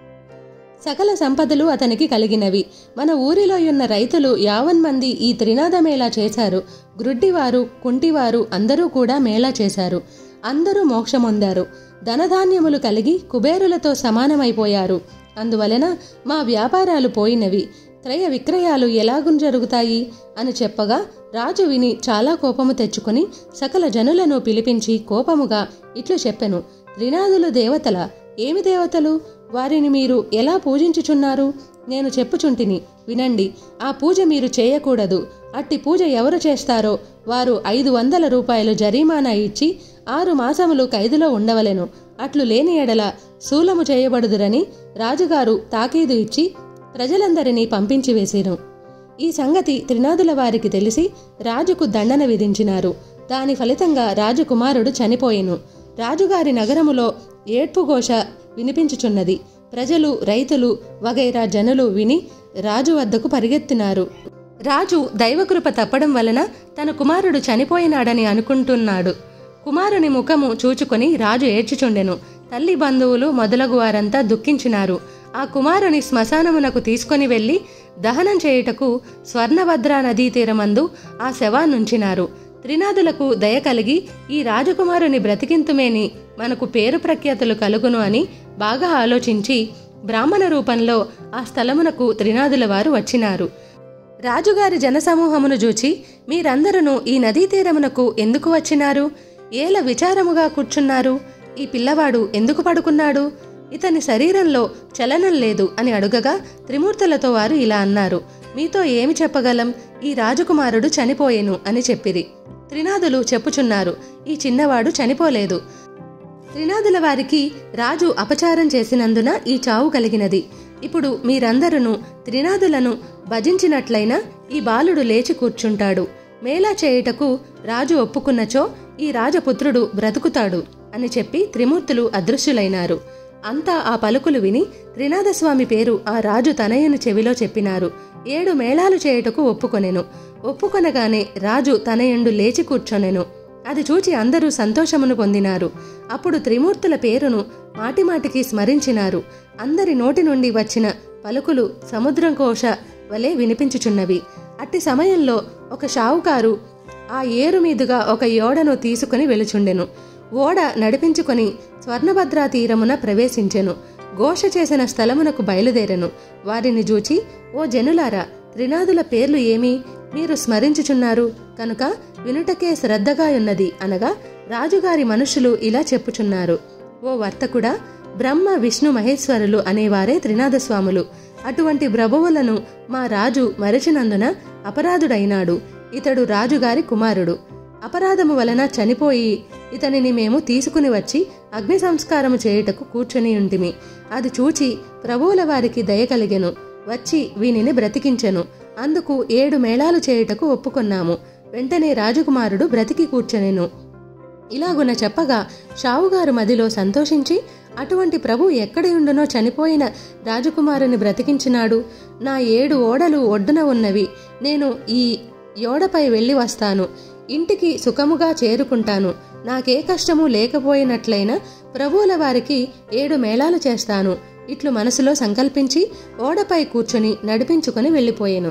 సకల సంపదలు అతనికి కలిగినవి మన ఊరిలో ఉన్న రైతులు యావన్ మంది ఈ త్రినాద మేళా చేశారు గ్రుడ్డివారు కుంటివారు అందరూ కూడా మేళా చేశారు అందరూ మోక్షమొందారు ధనధాన్యములు కలిగి కుబేరులతో సమానమైపోయారు అందువలన మా వ్యాపారాలు పోయినవి క్రయ విక్రయాలు ఎలాగుం జరుగుతాయి అని చెప్పగా రాజు విని చాలా కోపము తెచ్చుకుని సకల జనులను పిలిపించి కోపముగా ఇట్లు చెప్పెను త్రినాదులు దేవతల ఏమి దేవతలు వారిని మీరు ఎలా పూజించుచున్నారు నేను చెప్పుచుంటిని వినండి ఆ పూజ మీరు చేయకూడదు అట్టి పూజ ఎవరు చేస్తారో వారు ఐదు వందల రూపాయలు జరిమానా ఇచ్చి ఆరు మాసములు ఖైదులో ఉండవలెను అట్లు లేని ఎడల శూలము చేయబడుదురని రాజుగారు తాకీదు ఇచ్చి ప్రజలందరినీ పంపించి వేసిరు ఈ సంగతి త్రినాదుల వారికి తెలిసి రాజుకు దండన విధించినారు దాని ఫలితంగా రాజకుమారుడు చనిపోయెను రాజుగారి నగరములో ఏడ్పుఘోష వినిపించుచున్నది ప్రజలు రైతులు వగైరా జనులు విని రాజు వద్దకు పరిగెత్తినారు రాజు దైవకృప తప్పడం వలన తన కుమారుడు చనిపోయినాడని అనుకుంటున్నాడు కుమారుని ముఖము చూచుకొని రాజు ఏడ్చుచుండెను తల్లి బంధువులు మొదలగు వారంతా దుఃఖించినారు ఆ కుమారుని శ్మశానమునకు తీసుకొని వెళ్లి దహనం చేయుటకు స్వర్ణభద్రా నదీ తీరమందు ఆ శవాన్నుంచినారు త్రినాదులకు దయ కలిగి ఈ రాజకుమారుని బ్రతికింతుమేని మనకు పేరు ప్రఖ్యాతులు కలుగును అని బాగా ఆలోచించి బ్రాహ్మణ రూపంలో ఆ స్థలమునకు త్రినాదుల వారు వచ్చినారు రాజుగారి జనసమూహమును చూచి మీరందరూ ఈ నదీ తీరమునకు ఎందుకు వచ్చినారు ఏల విచారముగా కూర్చున్నారు ఈ పిల్లవాడు ఎందుకు పడుకున్నాడు ఇతని శరీరంలో చలనం లేదు అని అడుగగా త్రిమూర్తులతో వారు ఇలా అన్నారు మీతో ఏమి చెప్పగలం ఈ రాజకుమారుడు చనిపోయెను అని చెప్పిరి త్రినాదులు చెప్పుచున్నారు ఈ చిన్నవాడు చనిపోలేదు త్రినాదుల వారికి రాజు అపచారం చేసినందున ఈ చావు కలిగినది ఇప్పుడు మీరందరూ త్రినాదులను భజించినట్లయినా ఈ బాలుడు లేచి కూర్చుంటాడు మేళా చేయుటకు రాజు ఒప్పుకున్నచో ఈ రాజపుత్రుడు బ్రతుకుతాడు అని చెప్పి త్రిమూర్తులు అదృశ్యులైనారు అంతా ఆ పలుకులు విని త్రినాథస్వామి పేరు ఆ రాజు తనయుని చెవిలో చెప్పినారు ఏడు మేళాలు చేయుటకు ఒప్పుకొనెను ఒప్పుకొనగానే రాజు తనయుండు లేచి కూర్చొనెను అది చూచి అందరూ సంతోషమును పొందినారు అప్పుడు త్రిమూర్తుల పేరును మాటిమాటికి స్మరించినారు అందరి నోటి నుండి వచ్చిన పలుకులు సముద్రం కోశ వలె వినిపించుచున్నవి అట్టి సమయంలో ఒక షావుకారు ఆ ఏరు మీదుగా ఒక యోడను తీసుకుని వెలుచుండెను ఓడ నడిపించుకొని స్వర్ణభద్రా తీరమున ప్రవేశించెను ఘోష చేసిన స్థలమునకు బయలుదేరెను వారిని చూచి ఓ జనులారా త్రినాదుల పేర్లు ఏమి మీరు స్మరించుచున్నారు కనుక వినుటకే శ్రద్ధగా ఉన్నది అనగా రాజుగారి మనుషులు ఇలా చెప్పుచున్నారు ఓ వర్తకుడా బ్రహ్మ విష్ణు మహేశ్వరులు అనేవారే త్రినాథస్వాములు అటువంటి ప్రభువులను మా రాజు మరచినందున అపరాధుడైనాడు ఇతడు రాజుగారి కుమారుడు అపరాధము వలన చనిపోయి ఇతనిని మేము తీసుకుని వచ్చి అగ్ని సంస్కారము చేయుటకు కూర్చొని ఉంటిమి అది చూచి ప్రభువుల వారికి దయ కలిగెను వచ్చి వీనిని బ్రతికించెను అందుకు ఏడు మేళాలు చేయుటకు ఒప్పుకొన్నాము వెంటనే రాజకుమారుడు బ్రతికి కూర్చొనెను ఇలాగున చెప్పగా షావుగారు మదిలో సంతోషించి అటువంటి ప్రభు ఎక్కడి ఉండునో చనిపోయిన రాజకుమారుని బ్రతికించినాడు నా ఏడు ఓడలు ఒడ్డున ఉన్నవి నేను ఈ యోడపై వెళ్ళి వస్తాను ఇంటికి సుఖముగా చేరుకుంటాను నాకే కష్టము లేకపోయినట్లయినా ప్రభువుల వారికి ఏడు మేళాలు చేస్తాను ఇట్లు మనసులో సంకల్పించి ఓడపై కూర్చుని నడిపించుకుని వెళ్ళిపోయాను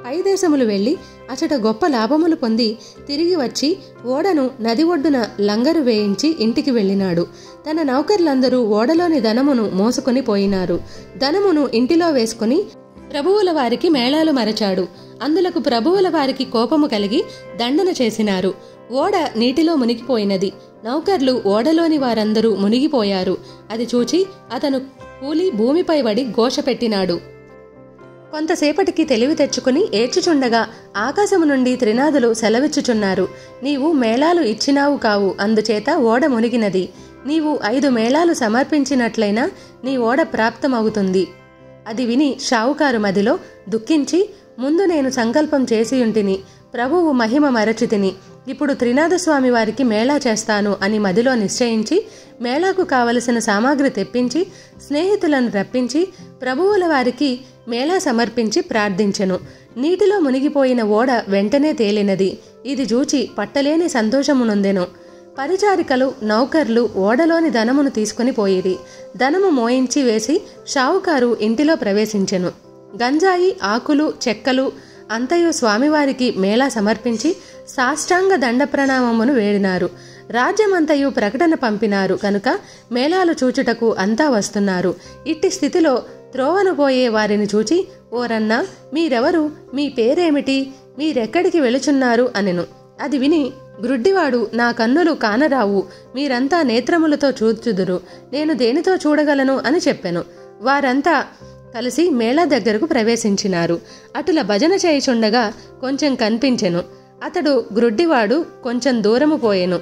పై దేశములు వెళ్ళి అచట గొప్ప లాభములు పొంది తిరిగి వచ్చి ఓడను నది ఒడ్డున లంగరు వేయించి ఇంటికి వెళ్ళినాడు తన నౌకర్లందరూ ఓడలోని ధనమును మోసుకొని పోయినారు ధనమును ఇంటిలో వేసుకుని ప్రభువుల వారికి మేళాలు మరచాడు అందులకు ప్రభువుల వారికి కోపము కలిగి దండన చేసినారు ఓడ నీటిలో మునిగిపోయినది నౌకర్లు ఓడలోని వారందరూ మునిగిపోయారు అది చూచి అతను కూలి భూమిపై పడి ఘోష పెట్టినాడు కొంతసేపటికి తెలివి తెచ్చుకుని ఏడ్చుచుండగా ఆకాశము నుండి త్రినాదులు సెలవిచ్చుచున్నారు నీవు మేళాలు ఇచ్చినావు కావు అందుచేత ఓడ మునిగినది నీవు ఐదు మేళాలు సమర్పించినట్లయినా నీ ఓడ ప్రాప్తమవుతుంది అది విని షావుకారు మదిలో దుఃఖించి ముందు నేను సంకల్పం చేసియుంటిని ప్రభువు మహిమ మరచితిని ఇప్పుడు త్రినాథస్వామి వారికి మేళా చేస్తాను అని మదిలో నిశ్చయించి మేళాకు కావలసిన సామాగ్రి తెప్పించి స్నేహితులను రప్పించి ప్రభువుల వారికి మేళా సమర్పించి ప్రార్థించెను నీటిలో మునిగిపోయిన ఓడ వెంటనే తేలినది ఇది చూచి పట్టలేని సంతోషమునొందెను పరిచారికలు నౌకర్లు ఓడలోని ధనమును తీసుకుని పోయిరి ధనము మోయించి వేసి షావుకారు ఇంటిలో ప్రవేశించెను గంజాయి ఆకులు చెక్కలు అంతయు స్వామివారికి మేళా సమర్పించి సాష్టాంగ దండ ప్రణామమును వేడినారు రాజ్యమంతయు ప్రకటన పంపినారు కనుక మేళాలు చూచుటకు అంతా వస్తున్నారు ఇట్టి స్థితిలో త్రోవను పోయే వారిని చూచి ఓరన్నా మీరెవరు మీ పేరేమిటి మీరెక్కడికి వెళుచున్నారు అనెను అది విని గ్రుడ్డివాడు నా కన్నులు కానరావు మీరంతా నేత్రములతో చూచుదురు నేను దేనితో చూడగలను అని చెప్పెను వారంతా కలిసి మేళా దగ్గరకు ప్రవేశించినారు అటుల భజన చేయుచుండగా కొంచెం కనిపించెను అతడు గ్రుడ్డివాడు కొంచెం దూరము పోయెను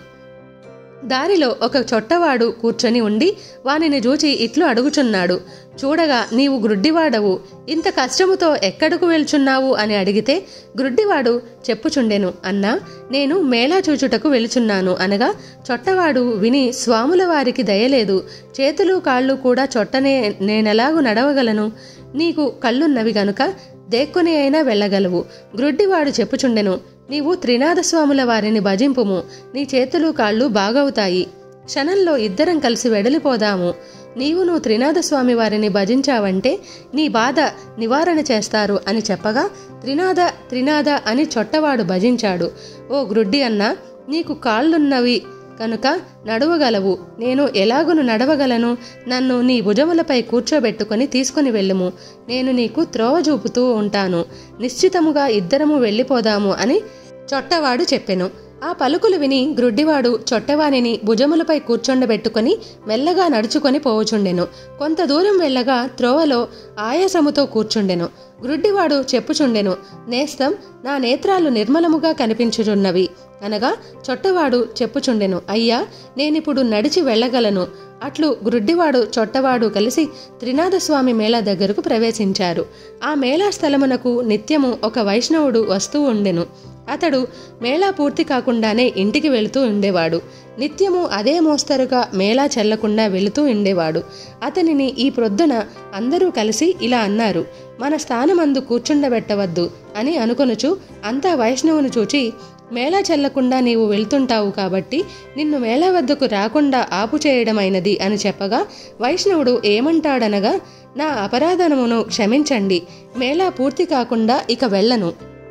దారిలో ఒక చొట్టవాడు కూర్చొని ఉండి వానిని చూచి ఇట్లు అడుగుచున్నాడు చూడగా నీవు గ్రుడ్డివాడవు ఇంత కష్టముతో ఎక్కడకు వెళ్చున్నావు అని అడిగితే గ్రుడ్డివాడు చెప్పుచుండెను అన్నా నేను మేళా చూచుటకు వెళుచున్నాను అనగా చొట్టవాడు విని స్వాముల వారికి దయలేదు చేతులు కాళ్ళు కూడా చొట్టనే నేనెలాగు నడవగలను నీకు కళ్ళున్నవి గనుక దేక్కుని అయినా వెళ్ళగలవు గ్రుడ్డివాడు చెప్పుచుండెను నీవు త్రినాథస్వాముల వారిని భజింపుము నీ చేతులు కాళ్ళు బాగవుతాయి క్షణంలో ఇద్దరం కలిసి వెడలిపోదాము నీవు నువ్వు త్రినాథస్వామి వారిని భజించావంటే నీ బాధ నివారణ చేస్తారు అని చెప్పగా త్రినాథ త్రినాథ అని చొట్టవాడు భజించాడు ఓ గ్రుడ్డి అన్న నీకు కాళ్ళున్నవి కనుక నడవగలవు నేను ఎలాగును నడవగలను నన్ను నీ భుజములపై కూర్చోబెట్టుకొని తీసుకుని వెళ్ళుము నేను నీకు త్రోవ చూపుతూ ఉంటాను నిశ్చితముగా ఇద్దరము వెళ్ళిపోదాము అని చొట్టవాడు చెప్పెను ఆ పలుకులు విని గ్రుడ్డివాడు చొట్టవానిని భుజములపై కూర్చొండబెట్టుకొని మెల్లగా నడుచుకొని పోవుచుండెను కొంత దూరం వెళ్ళగా త్రోవలో ఆయాసముతో కూర్చుండెను గ్రుడ్డివాడు చెప్పుచుండెను నేస్తం నా నేత్రాలు నిర్మలముగా కనిపించుచున్నవి అనగా చొట్టవాడు చెప్పుచుండెను అయ్యా నేనిప్పుడు నడిచి వెళ్ళగలను అట్లు గ్రుడ్డివాడు చొట్టవాడు కలిసి త్రినాథస్వామి మేళా దగ్గరకు ప్రవేశించారు ఆ మేళా స్థలమునకు నిత్యము ఒక వైష్ణవుడు వస్తూ ఉండెను అతడు మేళా పూర్తి కాకుండానే ఇంటికి వెళుతూ ఉండేవాడు నిత్యము అదే మోస్తరుగా మేళా చెల్లకుండా వెళుతూ ఉండేవాడు అతనిని ఈ ప్రొద్దున అందరూ కలిసి ఇలా అన్నారు మన స్థానమందు కూర్చుండబెట్టవద్దు అని అనుకొనుచు అంతా వైష్ణవుని చూచి మేళా చెల్లకుండా నీవు వెళ్తుంటావు కాబట్టి నిన్ను మేళా వద్దకు రాకుండా ఆపు చేయడమైనది అని చెప్పగా వైష్ణవుడు ఏమంటాడనగా నా అపరాధనమును క్షమించండి మేళా పూర్తి కాకుండా ఇక వెళ్ళను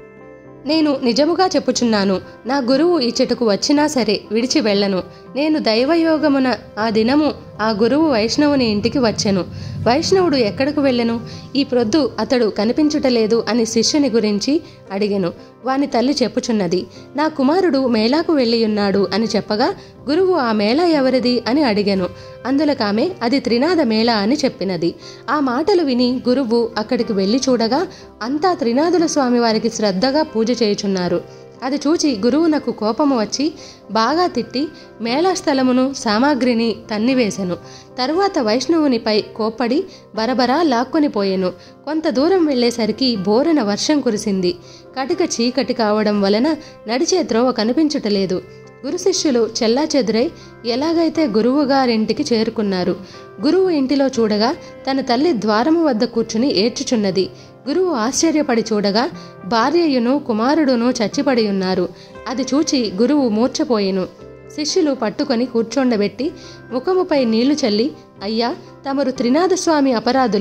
నేను నిజముగా చెప్పుచున్నాను నా గురువు ఇచ్చటకు వచ్చినా సరే విడిచి వెళ్ళను నేను దైవయోగమున ఆ దినము ఆ గురువు వైష్ణవుని ఇంటికి వచ్చెను వైష్ణవుడు ఎక్కడకు వెళ్ళెను ఈ ప్రొద్దు అతడు కనిపించుటలేదు అని శిష్యుని గురించి అడిగెను వాని తల్లి చెప్పుచున్నది నా కుమారుడు మేళాకు వెళ్ళియున్నాడు అని చెప్పగా గురువు ఆ మేళా ఎవరిది అని అడిగెను అందులకామె అది త్రినాథ మేళా అని చెప్పినది ఆ మాటలు విని గురువు అక్కడికి వెళ్ళి చూడగా అంతా త్రినాథుల స్వామి వారికి శ్రద్ధగా పూజ చేయుచున్నారు అది చూచి గురువునకు కోపము వచ్చి బాగా తిట్టి మేళా స్థలమును సామాగ్రిని తన్నివేశెను తరువాత వైష్ణవునిపై కోప్పడి బరబరా లాక్కొని పోయెను కొంత దూరం వెళ్ళేసరికి బోరన వర్షం కురిసింది కటిక చీకటి కావడం వలన నడిచే త్రోవ కనిపించుటలేదు గురు శిష్యులు చెల్లా చెదురై ఎలాగైతే గురువు గారింటికి చేరుకున్నారు గురువు ఇంటిలో చూడగా తన తల్లి ద్వారము వద్ద కూర్చుని ఏడ్చుచున్నది గురువు ఆశ్చర్యపడి చూడగా భార్యయును కుమారుడును చచ్చిపడి ఉన్నారు అది చూచి గురువు మూర్ఛపోయెను శిష్యులు పట్టుకొని కూర్చోండబెట్టి ముఖముపై నీళ్లు చల్లి అయ్యా తమరు త్రినాథస్వామి అపరాధులు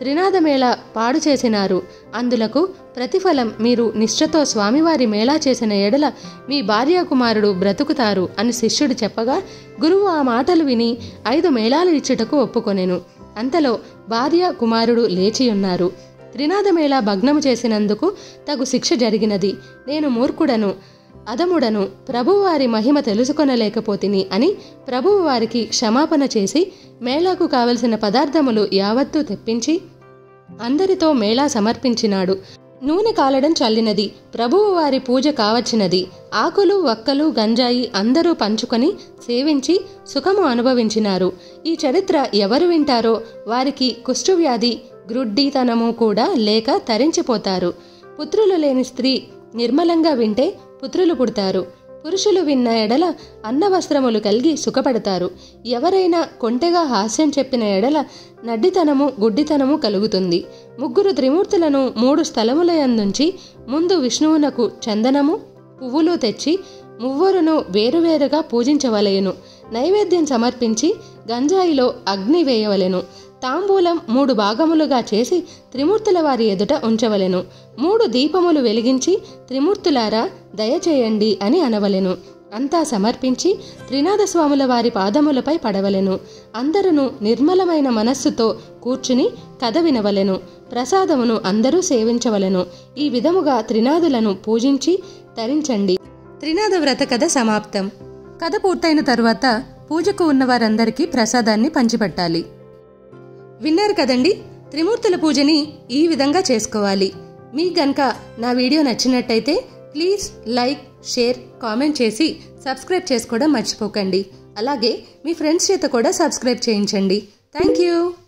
త్రినాథమేళ పాడు చేసినారు అందులకు ప్రతిఫలం మీరు నిష్ఠతో స్వామివారి మేళా చేసిన ఎడల మీ భార్యాకుమారుడు బ్రతుకుతారు అని శిష్యుడు చెప్పగా గురువు ఆ మాటలు విని ఐదు మేళాలు ఇచ్చుటకు ఒప్పుకొనెను అంతలో భార్య కుమారుడు లేచియున్నారు త్రినాథమేళ భగ్నము చేసినందుకు తగు శిక్ష జరిగినది నేను మూర్ఖుడను అదముడను ప్రభువారి మహిమ తెలుసుకొనలేకపోతిని అని ప్రభువు వారికి క్షమాపణ చేసి మేళాకు కావలసిన పదార్థములు యావత్తూ తెప్పించి అందరితో మేళా సమర్పించినాడు నూనె కాలడం చల్లినది ప్రభువు వారి పూజ కావచ్చినది ఆకులు వక్కలు గంజాయి అందరూ పంచుకొని సేవించి సుఖము అనుభవించినారు ఈ చరిత్ర ఎవరు వింటారో వారికి కుష్ఠవ్యాధి గ్రుడ్డితనము కూడా లేక తరించిపోతారు పుత్రులు లేని స్త్రీ నిర్మలంగా వింటే పుత్రులు పుడతారు పురుషులు విన్న ఎడల అన్నవస్త్రములు కలిగి సుఖపడతారు ఎవరైనా కొంటెగా హాస్యం చెప్పిన ఎడల నడ్డితనము గుడ్డితనము కలుగుతుంది ముగ్గురు త్రిమూర్తులను మూడు స్థలములయందుంచి ముందు విష్ణువునకు చందనము పువ్వులు తెచ్చి మువ్వరును వేరువేరుగా పూజించవలెను నైవేద్యం సమర్పించి గంజాయిలో అగ్ని వేయవలెను తాంబూలం మూడు భాగములుగా చేసి త్రిమూర్తుల వారి ఎదుట ఉంచవలెను మూడు దీపములు వెలిగించి త్రిమూర్తులారా దయచేయండి అని అనవలెను అంతా సమర్పించి త్రినాథస్వాముల వారి పాదములపై పడవలెను అందరూ నిర్మలమైన మనస్సుతో కూర్చుని కథ వినవలెను ప్రసాదమును అందరూ సేవించవలెను ఈ విధముగా త్రినాథులను పూజించి తరించండి త్రినాథ వ్రత కథ సమాప్తం కథ పూర్తయిన తరువాత పూజకు ఉన్న వారందరికీ ప్రసాదాన్ని పంచిపెట్టాలి విన్నారు కదండి త్రిమూర్తుల పూజని ఈ విధంగా చేసుకోవాలి మీకు గనక నా వీడియో నచ్చినట్టయితే ప్లీజ్ లైక్ షేర్ కామెంట్ చేసి సబ్స్క్రైబ్ చేసుకోవడం మర్చిపోకండి అలాగే మీ ఫ్రెండ్స్ చేత కూడా సబ్స్క్రైబ్ చేయించండి థ్యాంక్ యూ